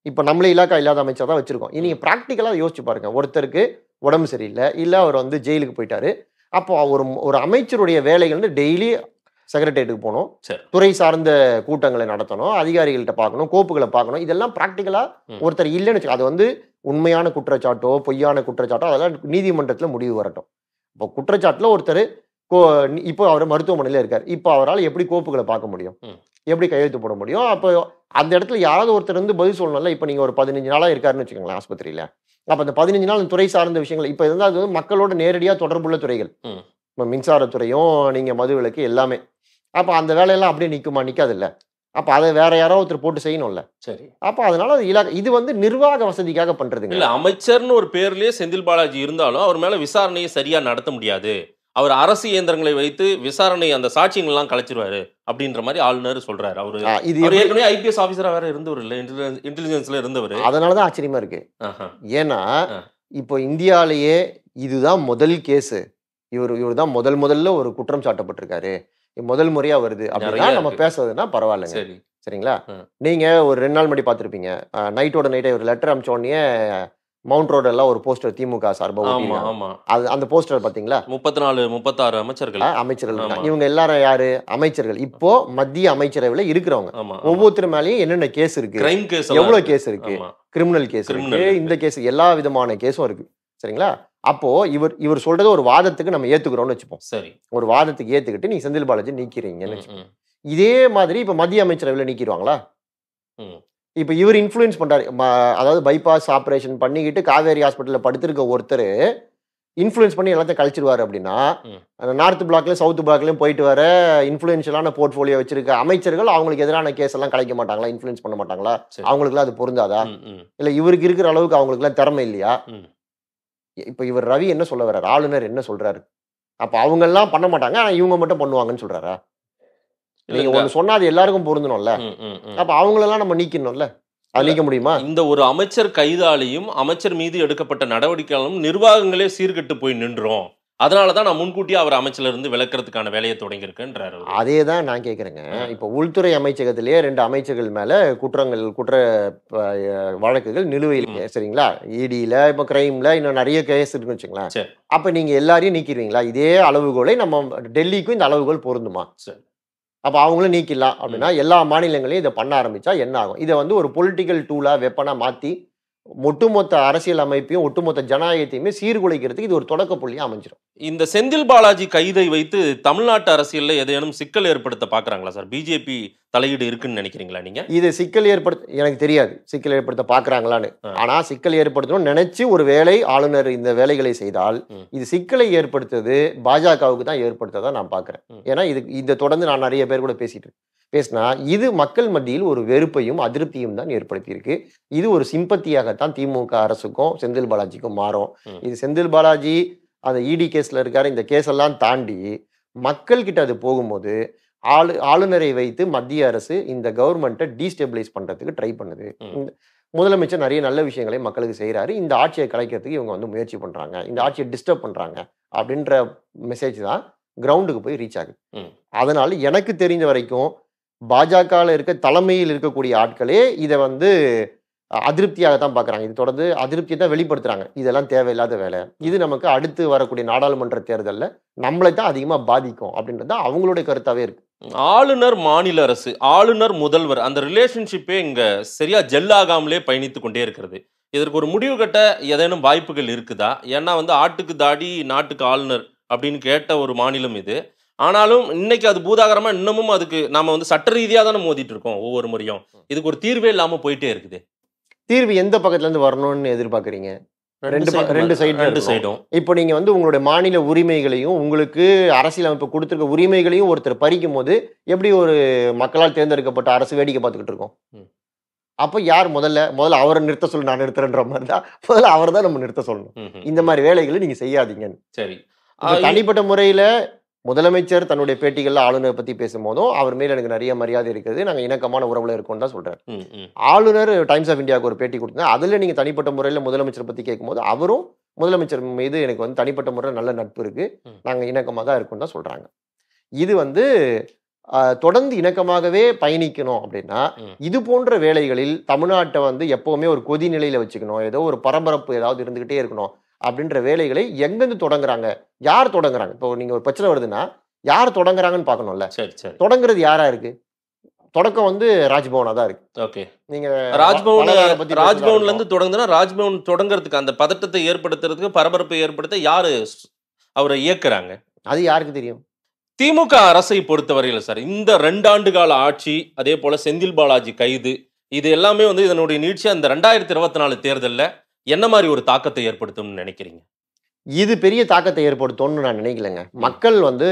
இப்போ நம்மளே இலாக்கா இல்லாத அமைச்சர் தான் வச்சிருக்கோம் இனி ப்ராக்டிக்கலாக யோசிச்சு பாருங்க ஒருத்தருக்கு உடம்பு சரியில்லை இல்லை அவர் வந்து ஜெயிலுக்கு போயிட்டாரு அப்போ ஒரு ஒரு அமைச்சருடைய வேலைகள் வந்து டெய்லி செக்ரட்டேரியட்டுக்கு போகணும் சரி. துறை சார்ந்த கூட்டங்களை நடத்தணும் அதிகாரிகள்கிட்ட பார்க்கணும் கோப்புகளை பார்க்கணும் இதெல்லாம் ப்ராக்டிக்கலாக ம். ஒருத்தர் இல்லைன்னு வச்சுக்கோ அது வந்து உண்மையான குற்றச்சாட்டோ பொய்யான குற்றச்சாட்டோ அதெல்லாம் நீதிமன்றத்தில் முடிவு வரட்டும் இப்போ குற்றச்சாட்டில் ஒருத்தர் கோ இப்போ அவர் மருத்துவமனையில் இருக்கார் இப்போ அவரால் எப்படி கோப்புகளை பார்க்க முடியும் ம். எப்படி கையெழுத்து போட முடியும் அப்போ அந்த இடத்துல யாராவது ஒருத்தர் வந்து பதில் சொல்லணும்ல இப்போ நீங்கள் ஒரு பதினஞ்சு நாளாக இருக்காருன்னு வச்சுக்கோங்களேன் ஆஸ்பத்திரியில் அப்போ அந்த பதினஞ்சு நாள் இந்த துறை சார்ந்த விஷயங்கள் இப்போ இருந்தால் அது வந்து மக்களோட நேரடியாக தொடர்புள்ள துறைகள் ம். இப்போ மின்சாரத்துறையும் நீங்கள் மது விலக்கு எல்லாமே அப்போ அந்த வேலையெல்லாம் அப்படியே நிற்குமா நிற்காதுல்ல அப்போ அதை வேற யாரோ ஒருத்தர் போட்டு செய்யணும்ல சரி அப்போ அதனால அது இலா இது வந்து நிர்வாக வசதிக்காக பண்றதுங்க இல்ல அமைச்சர்னு ஒரு பேர்லயே செந்தில் பாலாஜி இருந்தாலும் அவர் மேல விசாரணையை சரியா நடத்த முடியாது அவர் அரசு இயந்திரங்களை வைத்து விசாரணை அந்த சாட்சியங்கள் எல்லாம் கலைச்சிருவாரு அப்படின்ற மாதிரி ஆளுநர் சொல்றாரு அவரு ஆ, இது அவர் எப்படி- ஏற்கனவே ஐபிஎஸ் ஆபீசரா வேற இருந்தவர் இல்ல இன்டெலிஜென்ஸ்ல இருந்தவர் அதனாலதான் ஆச்சரியமா இருக்கு ஆஹா. ஏன்னா ஆ. இப்போ இந்தியாலேயே இதுதான் முதல் கேஸ் இவர் இவர் தான் முதல் முதல்ல ஒரு குற்றம் சாட்டப்பட்டிருக்காரு இது முதல் முறையா வருது அப்படின்னா நிறைய நம்ம இருக்கு. பேசுறதுன்னா பரவாயில்லைங்க சரி சரிங்களா ஆ. நீங்க ஒரு ரெண்டு நாள் முன்னாடி பார்த்திருப்பீங்க நைட்டோட நைட்டே ஒரு லெட்டர் அமிச்ச உடனே மவுண்ட் ரோடு எல்லாம் ஒரு போஸ்டர் திமுக சார்பா ஆமா ஒட்டியிருக்காங்க. ஆமா அது அந்த போஸ்டர் பாத்தீங்களா முப்பத்தி நாலு முப்பத்தாறு அமைச்சர்கள் ஆ, அமைச்சர்கள் இருக்காங்க. ஆமா. இவங்க எல்லாரும் யாரு அமைச்சர்கள் இப்போ மத்திய அமைச்சரவையில இருக்கிறவங்க ஆமா ஒவ்வொருத்தர் மேலயும் என்னென்ன கேஸ் இருக்கு கிரைம் கேஸ் எவ்வளவு கேஸ் இருக்கு ஆமா கிரிமினல் கேஸ் Criminal இருக்கு இருக்கு. இந்த கேஸ் எல்லா விதமான கேஸும் இருக்கு சரிங்களா அப்போ இவர் இவர் சொல்றது ஒரு வாதத்துக்கு நம்ம ஏத்துக்கிறோம்னு வச்சுப்போம் சரி ஒரு வாதத்துக்கு ஏத்துக்கிட்டு நீங்க செந்தில் பாலாஜி நீக்கிறீங்கன்னு ம், வச்சுப்போம். ம். இதே மாதிரி இப்ப மத்திய அமைச்சரவையில நீக்கிடுவாங்களா ம். இப்ப இவர் இன்ஃப்ளூயன்ஸ் பண்றாரு ம- அதாவது பைபாஸ் ஆபரேஷன் பண்ணிக்கிட்டு காவேரி ஹாஸ்பிட்டல்ல படுத்திருக்க ஒருத்தர் இன்ஃப்ளூயன்ஸ் பண்ணி எல்லாத்தையும் கழிச்சிருவாரு அப்படின்னா ம். அந்த நார்த் பிளாக்லயும் சவுத் பிளாக்லயும் போயிட்டு வர இன்ஃப்ளூயன்ஷியலான போர்ட்ஃபோலியோ வச்சிருக்க அமைச்சர்கள் அவங்களுக்கு எதிரான கேஸ் எல்லாம் கலைக்க மாட்டாங்களா இன்ஃப்ளூயன்ஸ் பண்ண மாட்டாங்களா சரி. அவங்களுக்குலாம் அது பொருந்தாதா ம், ம், இல்ல இவருக்கு இருக்கிற அளவுக்கு அவங்களுக்குலாம் திறமை இல்லையா ம். இப்ப இவர் ரவி என்ன சொல்ல வர்றாரு ஆளுநர் என்ன சொல்றாரு அப்ப அவங்க எல்லாம் பண்ண மாட்டாங்க ஆனா இவங்க மட்டும் பண்ணுவாங்கன்னு சொல்றாரா நீங்க இல்லைங்க. ஒண்ணு சொன்னா அது எல்லாருக்கும் பொருந்தணும்ல ம், ம், ம். அப்ப அவங்களெல்லாம் நம்ம நீக்கணும்ல அது நீக்க முடியுமா இந்த ஒரு அமைச்சர் கைதாலையும் அமைச்சர் மீது எடுக்கப்பட்ட நடவடிக்கைகளும் நிர்வாகங்களே சீர்கெட்டு போய் நின்றோம் அதனாலதான் நான் முன்கூட்டியே அவர் அமைச்சர்ல இருந்து விளக்குறதுக்கான வேலையை தொடங்கியிருக்கேன்றாரு அவரு. அதே தான் நான் கேட்குறேங்க இப்போ உள்துறை அமைச்சகத்திலேயே ரெண்டு அமைச்சர்கள் மேல குற்றங்கள் குற்ற அஹ், வழக்குகள் நிலுவையில் ம். சரிங்களா இடியில இப்போ கிரைம்ல இன்னும் நிறைய கேஸ் இருக்குன்னு வச்சுங்களேன் சரி. அப்ப நீங்க எல்லாரையும் நீக்கிடுவீங்களா இதே அளவுகோலை நம்ம டெல்லிக்கும் இந்த அளவுகோல் பொருந்துமா சரி. அப்ப அவங்களும் நீக்கிடலாம் அப்படின்னா எல்லா மாநிலங்களையும் இதை பண்ண ஆரம்பிச்சா என்ன ஆகும் இதை வந்து ஒரு பொலிட்டிக்கல் டூலா வெப்பனா மாத்தி ஒட்டுமொத்த அரசியல் அமைப்பையும் ஒட்டுமொத்த ஜனநாயகத்தையுமே சீர்குலைக்கிறதுக்கு இது ஒரு தொடக்க புள்ளியா அமைஞ்சிரும் இந்த செந்தில் பாலாஜி கைதை வைத்து தமிழ்நாட்டு அரசியல்ல ஏதேனும் சிக்கல் ஏற்படுத்த பாக்குறாங்களா சார் பிஜேபி தலையீடு இருக்குன்னு நினைக்கிறீங்களா நீங்க இது சிக்கல் ஏற்படுத்த எனக்கு தெரியாது சிக்கல் ஏற்படுத்த பாக்குறாங்களான்னு ஆ. ஆனா சிக்கல் ஏற்படுத்தணும் நினைச்சு ஒரு வேலை ஆளுநர் இந்த வேலைகளை செய்தால் ம். இது சிக்கலை ஏற்படுத்துறது பாஜகவுக்கு தான் ஏற்படுத்ததான் நான் பாக்குறேன் ம். ஏன்னா இது இதை தொடர்ந்து நான் நிறைய பேர் கூட பேசிட்டு இருக்கேன். பேசினா இது மக்கள் மத்தியில் ஒரு வெறுப்பையும் அதிருப்தியும் தான் ஏற்படுத்தியிருக்கு இது ஒரு சிம்பத்தியாகத்தான் திமுக அரசுக்கும் செந்தில் பாலாஜிக்கும் மாறும் ம். இது செந்தில் பாலாஜி அந்த இடி கேஸ்ல இருக்காரு இந்த கேஸ் எல்லாம் தாண்டி மக்கள் கிட்ட அது போகும்போது ஆளு ஆளுநரை வைத்து மத்திய அரசு இந்த கவர்மெண்ட்டை டீஸ்டெபிளைஸ் பண்றதுக்கு ட்ரை பண்ணுது ம். இந்த முதலமைச்சர் நிறைய நல்ல விஷயங்களை மக்களுக்கு செய்றாரு இந்த ஆட்சியை கலைக்கிறதுக்கு இவங்க வந்து முயற்சி பண்றாங்க இந்த ஆட்சியை டிஸ்டர்ப் பண்றாங்க அப்படின்ற மெசேஜ் தான் கிரவுண்டுக்கு போய் ரீச் ஆகுது ம். அதனால எனக்கு தெரிஞ்ச வரைக்கும் பாஜகவில் இருக்க தலைமையில் இருக்கக்கூடிய ஆட்களே இதை வந்து அஹ், அதிருப்தியாக தான் பார்க்குறாங்க இது தொடர்ந்து அதிருப்தியை தான் வெளிப்படுத்துறாங்க இதெல்லாம் தேவையில்லாத வேலை இது நமக்கு அடுத்து வரக்கூடிய நாடாளுமன்ற தேர்தலில் நம்மளை தான் அதிகமாக பாதிக்கும் அப்படின்றது தான் அவங்களுடைய கருத்தாவே இருக்கு ஆளுநர் மாநில அரசு ஆளுநர் முதல்வர் அந்த ரிலேஷன்ஷிப்பே இங்க சரியா ஜெல்லாகாமலே பயணித்து கொண்டே இருக்கிறது இதற்கு ஒரு முடிவு கட்ட ஏதேனும் வாய்ப்புகள் இருக்குதா ஏன்னா வந்து ஆட்டுக்கு தாடி நாட்டுக்கு ஆளுநர் அப்படின்னு கேட்ட ஒரு மாநிலம் இது ஆனாலும் இன்னைக்கு அது பூதாகரமா இன்னமும் அதுக்கு நாம வந்து சட்ட ரீதியா தானே மோதிட்டு இருக்கோம் ஒவ்வொரு முறையும் இதுக்கு ஒரு தீர்வே இல்லாம போயிட்டே இருக்குது தீர்வு எந்த பக்கத்துல இருந்து வரணும்னு எதிர்பார்க்குறீங்க ரெண்டு ப- side ரெண்டு side ரெண்டு இருக்கணும். சைடும் இப்போ நீங்க வந்து உங்களுடைய மாநில உரிமைகளையும் உங்களுக்கு அரசியலமைப்பு கொடுத்துருக்க உரிமைகளையும் ஒருத்தர் பறிக்கும் போது எப்படி ஒரு மக்களால் தேர்ந்தெடுக்கப்பட்ட அரசு வேடிக்கை பார்த்துக்கிட்டு இருக்கோம் ம். அப்போ யார் முதல்ல முதல்ல அவரை நிறுத்த சொல்லு நான் நிறுத்துறேன்ற மாதிரி தான் முதல்ல அவரை தான் நம்ம நிறுத்த சொல்லணும் இந்த மாதிரி வேலைகளை நீங்க செய்யாதீங்க சரி இப்ப ஆ, தனிப்பட்ட முறையில முதலமைச்சர் தன்னுடைய பேட்டிகள்ல ஆளுநரை பத்தி பேசும்போதும் அவர் மேல எனக்கு நிறைய மரியாதை இருக்குது நாங்க இணக்கமான உறவுல இருக்கோம்னு தான் சொல்றாரு ம், ம். ஆளுநர் டைம்ஸ் ஆஃப் இந்தியாவுக்கு ஒரு பேட்டி கொடுத்தாங்க அதுல நீங்க தனிப்பட்ட முறையில் முதலமைச்சர் பத்தி கேட்கும்போது அவரும் முதலமைச்சர் மீது எனக்கு வந்து தனிப்பட்ட முறையில் நல்ல நட்பு இருக்கு ம். நாங்க இணக்கமாக தான் இருக்கோம் தான் சொல்றாங்க இது வந்து ஆஹ், தொடர்ந்து இணக்கமாகவே பயணிக்கணும் அப்படின்னா ம். இது போன்ற வேலைகளில் தமிழ்நாட்டை வந்து எப்பவுமே ஒரு கொதி நிலையில வச்சுக்கணும் ஏதோ ஒரு பரபரப்பு ஏதாவது இருந்துகிட்டே இருக்கணும் அப்படின்ற வேலைகளை எங்கிருந்து தொடங்குறாங்க யார் தொடங்குறாங்க இப்போ நீங்க ஒரு பிரச்சனை வருதுன்னா யார் தொடங்குறாங்கன்னு பார்க்கணும்ல சரி சரி தொடங்குறது யாரா இருக்கு தொடக்கம் வந்து ராஜ்பவனா தான் இருக்கு ஓகே நீங்க ராஜ்பவன் வளராரை பத்தி பேசுறதா ராஜ்பவன்ல இருக்கட்டும். இருந்து தொடங்குதுன்னா ராஜ்பவன் தொடங்குறதுக்கு அந்த பதட்டத்தை ஏற்படுத்துறதுக்கு பரபரப்பை ஏற்படுத்த யாரு ஸ்- அவரை இயக்குறாங்க அது யாருக்கு தெரியும் திமுக அரசை பொறுத்தவரையில் சார் இந்த ரெண்டாண்டு கால ஆட்சி அதே போல செந்தில் பாலாஜி கைது இது எல்லாமே வந்து இதனுடைய நீட்சி அந்த ரெண்டாயிரத்தி இருபத்தி நாலு தேர்தல்ல என்ன மாதிரி ஒரு தாக்கத்தை ஏற்படுத்தும்னு நினைக்கிறீங்க இது பெரிய தாக்கத்தை ஏற்படுத்தும்னு நான் நினைக்கலங்க மக்கள் வந்து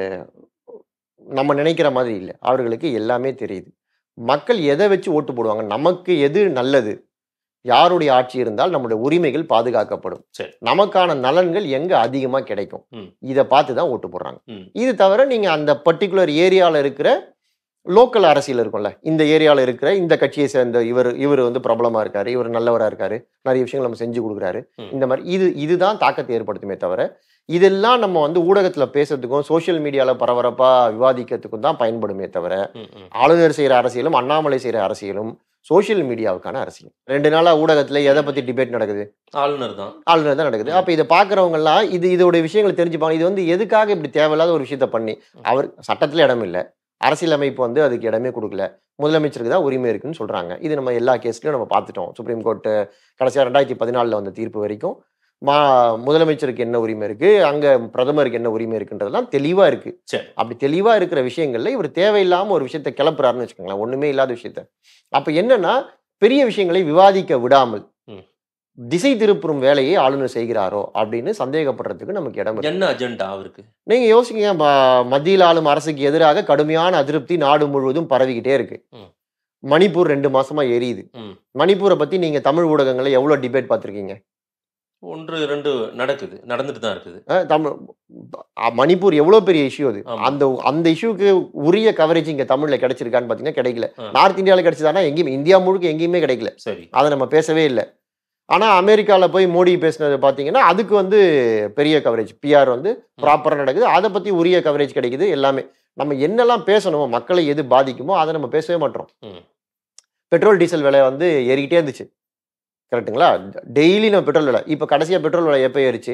நம்ம நினைக்கிற மாதிரி இல்லை அவர்களுக்கு எல்லாமே தெரியுது மக்கள் எதை வச்சு ஓட்டு போடுவாங்க நமக்கு எது நல்லது யாருடைய ஆட்சி இருந்தால் நம்முடைய உரிமைகள் பாதுகாக்கப்படும் சரி. நமக்கான நலன்கள் எங்க அதிகமா கிடைக்கும் ம். இதை பார்த்து தான் ஓட்டு போடுறாங்க ம். இது தவிர நீங்க அந்த பர்டிகுலர் ஏரியால இருக்கிற லோக்கல் அரசியல் இருக்கும்ல இந்த ஏரியால இருக்கிற இந்த கட்சியை சேர்ந்த இவர் இவர் வந்து பிரபலமா இருக்காரு இவர் நல்லவரா இருக்காரு நிறைய விஷயங்கள் நம்ம செஞ்சு கொடுக்குறாரு ம். இந்த மாதிரி இது இதுதான் தாக்கத்தை ஏற்படுத்துமே தவிர இதெல்லாம் நம்ம வந்து ஊடகத்துல பேசுறதுக்கும் சோஷியல் மீடியால பரபரப்பா விவாதிக்கிறதுக்கும் தான் பயன்படுமே தவிர ம், ம். ஆளுநர் செய்யற அரசியலும் அண்ணாமலை செய்யற அரசியலும் சோஷியல் மீடியாவுக்கான அரசியல் ரெண்டு நாளா ஊடகத்துல எதை பத்தி டிபேட் நடக்குது ஆளுநர் தான் ஆளுநர் தான் நடக்குது அப்ப இதை பாக்குறவங்க எல்லாம் இது இதோட விஷயங்களை தெரிஞ்சுப்பாங்க இது வந்து எதுக்காக இப்படி தேவையில்லாத ஒரு விஷயத்த பண்ணி அவர் சட்டத்துல இடம் இல்லை அரசியலமைப்பு வந்து அதுக்கு இடமே கொடுக்கல முதலமைச்சருக்கு தான் உரிமை இருக்குன்னு சொல்றாங்க இது நம்ம எல்லா கேஸ்லயும் நம்ம பார்த்துட்டோம் சுப்ரீம் கோர்ட் கடைசியா ரெண்டாயிரத்தி பதினாலுல வந்த தீர்ப்பு வரைக்கும் மா முதலமைச்சருக்கு என்ன உரிமை இருக்கு அங்க பிரதமருக்கு என்ன உரிமை இருக்குன்றதெல்லாம் தெளிவா இருக்கு சரி. அப்படி தெளிவா இருக்கிற விஷயங்கள்ல இவர் தேவையில்லாம ஒரு விஷயத்த கிளப்புறாருன்னு வச்சுக்கோங்களேன் ஒண்ணுமே இல்லாத விஷயத்த அப்ப என்னன்னா பெரிய விஷயங்களை விவாதிக்க விடாமல் ம். திசை திருப்பும் வேலையை ஆளுநர் செய்கிறாரோ அப்படின்னு சந்தேகப்படுறதுக்கு நமக்கு இடம் இருக்கு என்ன அஜெண்டா அவருக்கு நீங்க யோசிங்க ம- மத்தியில் ஆளும் அரசுக்கு எதிராக கடுமையான அதிருப்தி நாடு முழுவதும் பரவிக்கிட்டே இருக்கு ம். மணிப்பூர் ரெண்டு மாசமா எரியுது ம். மணிப்பூரை பத்தி நீங்க தமிழ் ஊடகங்கள்ல எவ்வளவு டிபேட் பார்த்திருக்கீங்க ஒன்று ரெண்டு நடக்குது நடந்துட்டு தான் இருக்குது அஹ் தமிழ் அ- மணிப்பூர் எவ்வளவு பெரிய இஷ்யூ அது ஆமா. அந்த அந்த இஷ்யூக்கு உரிய கவரேஜ் இங்க தமிழ்ல கிடைச்சிருக்கான்னு பாத்தீங்கன்னா கிடைக்கல ஆ. நார்த் இந்தியால கிடைச்சதானா எங்கேயுமே இந்தியா முழுக்க எங்கேயுமே கிடைக்கல சரி அதை நம்ம பேசவே இல்லை ஆனா அமெரிக்கால போய் மோடி பேசினது பாத்தீங்கன்னா அதுக்கு வந்து பெரிய கவரேஜ் பிஆர் வந்து ப்ராப்பரா நடக்குது அதை பத்தி உரிய கவரேஜ் கிடைக்குது எல்லாமே நம்ம என்னெல்லாம் பேசணுமோ மக்களை எது பாதிக்குமோ அதை நம்ம பேசவே மாட்டோம் ம். பெட்ரோல் டீசல் விலை வந்து ஏறிக்கிட்டே இருந்துச்சு கரெக்ட்டுங்களா டெய்லி நம்ம பெட்ரோல் விலை இப்போ கடைசியா பெட்ரோல் விலை எப்போ ஏறிச்சு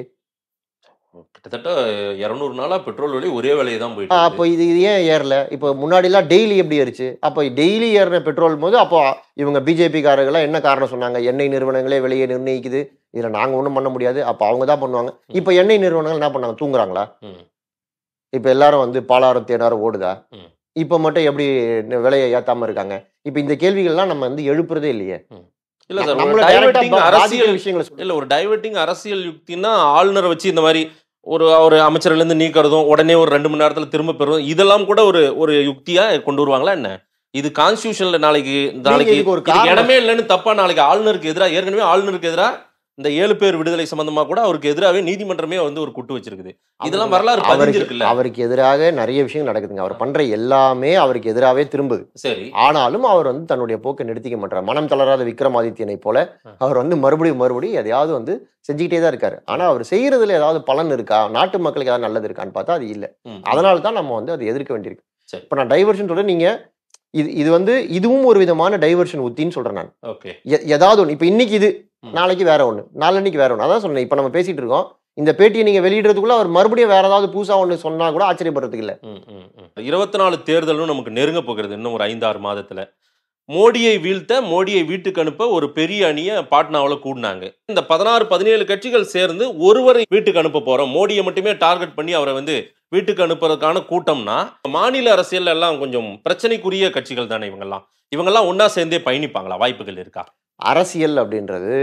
கிட்டத்தட்ட இருநூறு நாளா பெட்ரோல் விலை ஒரே விலையை தான் ஆ, போயிட்டு அப்போ இது இது ஏன் ஏறல இப்போ முன்னாடிலாம் டெய்லி எப்படி ஏறிச்சு அப்போ டெய்லி ஏறின பெட்ரோல் போது அப்போ இவங்க பிஜேபிக்காரர்கள்லாம் என்ன காரணம் சொன்னாங்க எண்ணெய் நிறுவனங்களே விலையை நிர்ணயிக்குது இதில் நாங்கள் ஒன்றும் பண்ண முடியாது அப்போ அவங்க தான் பண்ணுவாங்க இப்போ எண்ணெய் நிறுவனங்கள் என்ன பண்ணாங்க தூங்குறாங்களா ம். இப்போ எல்லாரும் வந்து பாலாயிரம் தேனாயிரம் ஓடுதா ம். இப்போ மட்டும் எப்படி ந- விலையை ஏத்தாம இருக்காங்க இப்போ இந்த கேள்விகள்லாம் நம்ம வந்து எழுப்புறதே இல்லையே இல்ல சார் நம்மள ஒரு direct ஆ டைவர்ட்டிங் பா- அரசியல் பாதிக்கிற விஷயங்களை சொல்லு. இல்ல ஒரு டைவர்ட்டிங் அரசியல் யுக்தின்னா ஆளுநரை வச்சு இந்த மாதிரி ஒரு ஒரு அமைச்சர்ல இருந்து நீக்கிறதும் உடனே ஒரு ரெண்டு மணி நேரத்துல திரும்ப பெறுறதும் இதெல்லாம் கூட ஒரு ஒரு யுக்தியா கொண்டு வருவாங்களா என்ன இது கான்ஸ்டியூஷன்ல நாளைக்கு நாளைக்கு இதுக்கு ஒரு இதுக்கு காரணம் இடமே இல்லைன்னு தப்பா நாளைக்கு ஆளுநருக்கு எதிராக ஏற்கனவே ஆளுநருக்கு எதிராக இந்த ஏழு பேர் விடுதலை சம்பந்தமா கூட அவருக்கு எதிராகவே நீதிமன்றமே வந்து ஒரு குட்டு வச்சிருக்குது இதெல்லாம் வரலாறு அவருக்கு பதிஞ்சிருக்குல்ல அவருக்கு எதிராக நிறைய விஷயங்கள் நடக்குதுங்க அவர் பண்ற எல்லாமே அவருக்கு எதிராகவே திரும்புது சரி ஆனாலும் அவர் வந்து தன்னுடைய போக்கை நிறுத்திக்க மாட்டார் மனம் தளராத விக்ரமாதித்யனை போல அவர் வந்து மறுபடியும் மறுபடியும் எதையாவது வந்து செஞ்சுக்கிட்டே தான் இருக்காரு ஆனா அவர் செய்யறதுல ஏதாவது பலன் இருக்கா நாட்டு மக்களுக்கு ஏதாவது நல்லது இருக்கான்னு பார்த்தா அது இல்ல ம். அதனால தான் நம்ம வந்து அதை எதிர்க்க வேண்டியிருக்கு சரி. இப்ப நான் டைவர்ஷன் சொல்றேன் நீங்க இது இது வந்து இதுவும் ஒரு விதமான டைவர்ஷன் உத்தின்னு சொல்றேன் நான் ஓகே எ- ஏதாவது ஒன்று இப்போ இன்னைக்கு இது ம். நாளைக்கு வேற ஒன்று நாளன்னைக்கு வேற ஒன்று அதான் சொன்னேன் இப்போ நம்ம பேசிட்டு இருக்கோம் இந்த பேட்டியை நீங்க வெளியிடுறதுக்குள்ள அவர் மறுபடியும் வேற ஏதாவது புதுசா ஒன்று சொன்னா கூட ஆச்சரியப்படுறதுக்கு இல்ல இருபத்தி நாலு தேர்தலும் நமக்கு நெருங்க போகிறது இன்னும் ஒரு ஐந்தாறு மாதத்துல மோடியை வீழ்த்த மோடியை வீட்டுக்கு அனுப்ப ஒரு பெரிய அணியை பாட்னாவில் கூடினாங்க இந்த பதினாறு பதினேழு கட்சிகள் சேர்ந்து ஒருவரை வீட்டுக்கு அனுப்ப போறோம் மோடியை மட்டுமே டார்கெட் பண்ணி அவரை வந்து வீட்டுக்கு அனுப்புறதுக்கான கூட்டம்னா மாநில அரசியல் எல்லாம் கொஞ்சம் பிரச்சனைக்குரிய கட்சிகள் தானே இவங்கெல்லாம் இவங்கெல்லாம் ஒண்ணா சேர்ந்தே பயணிப்பாங்களா வாய்ப்புகள் இருக்கா அரசியல் அப்படின்றது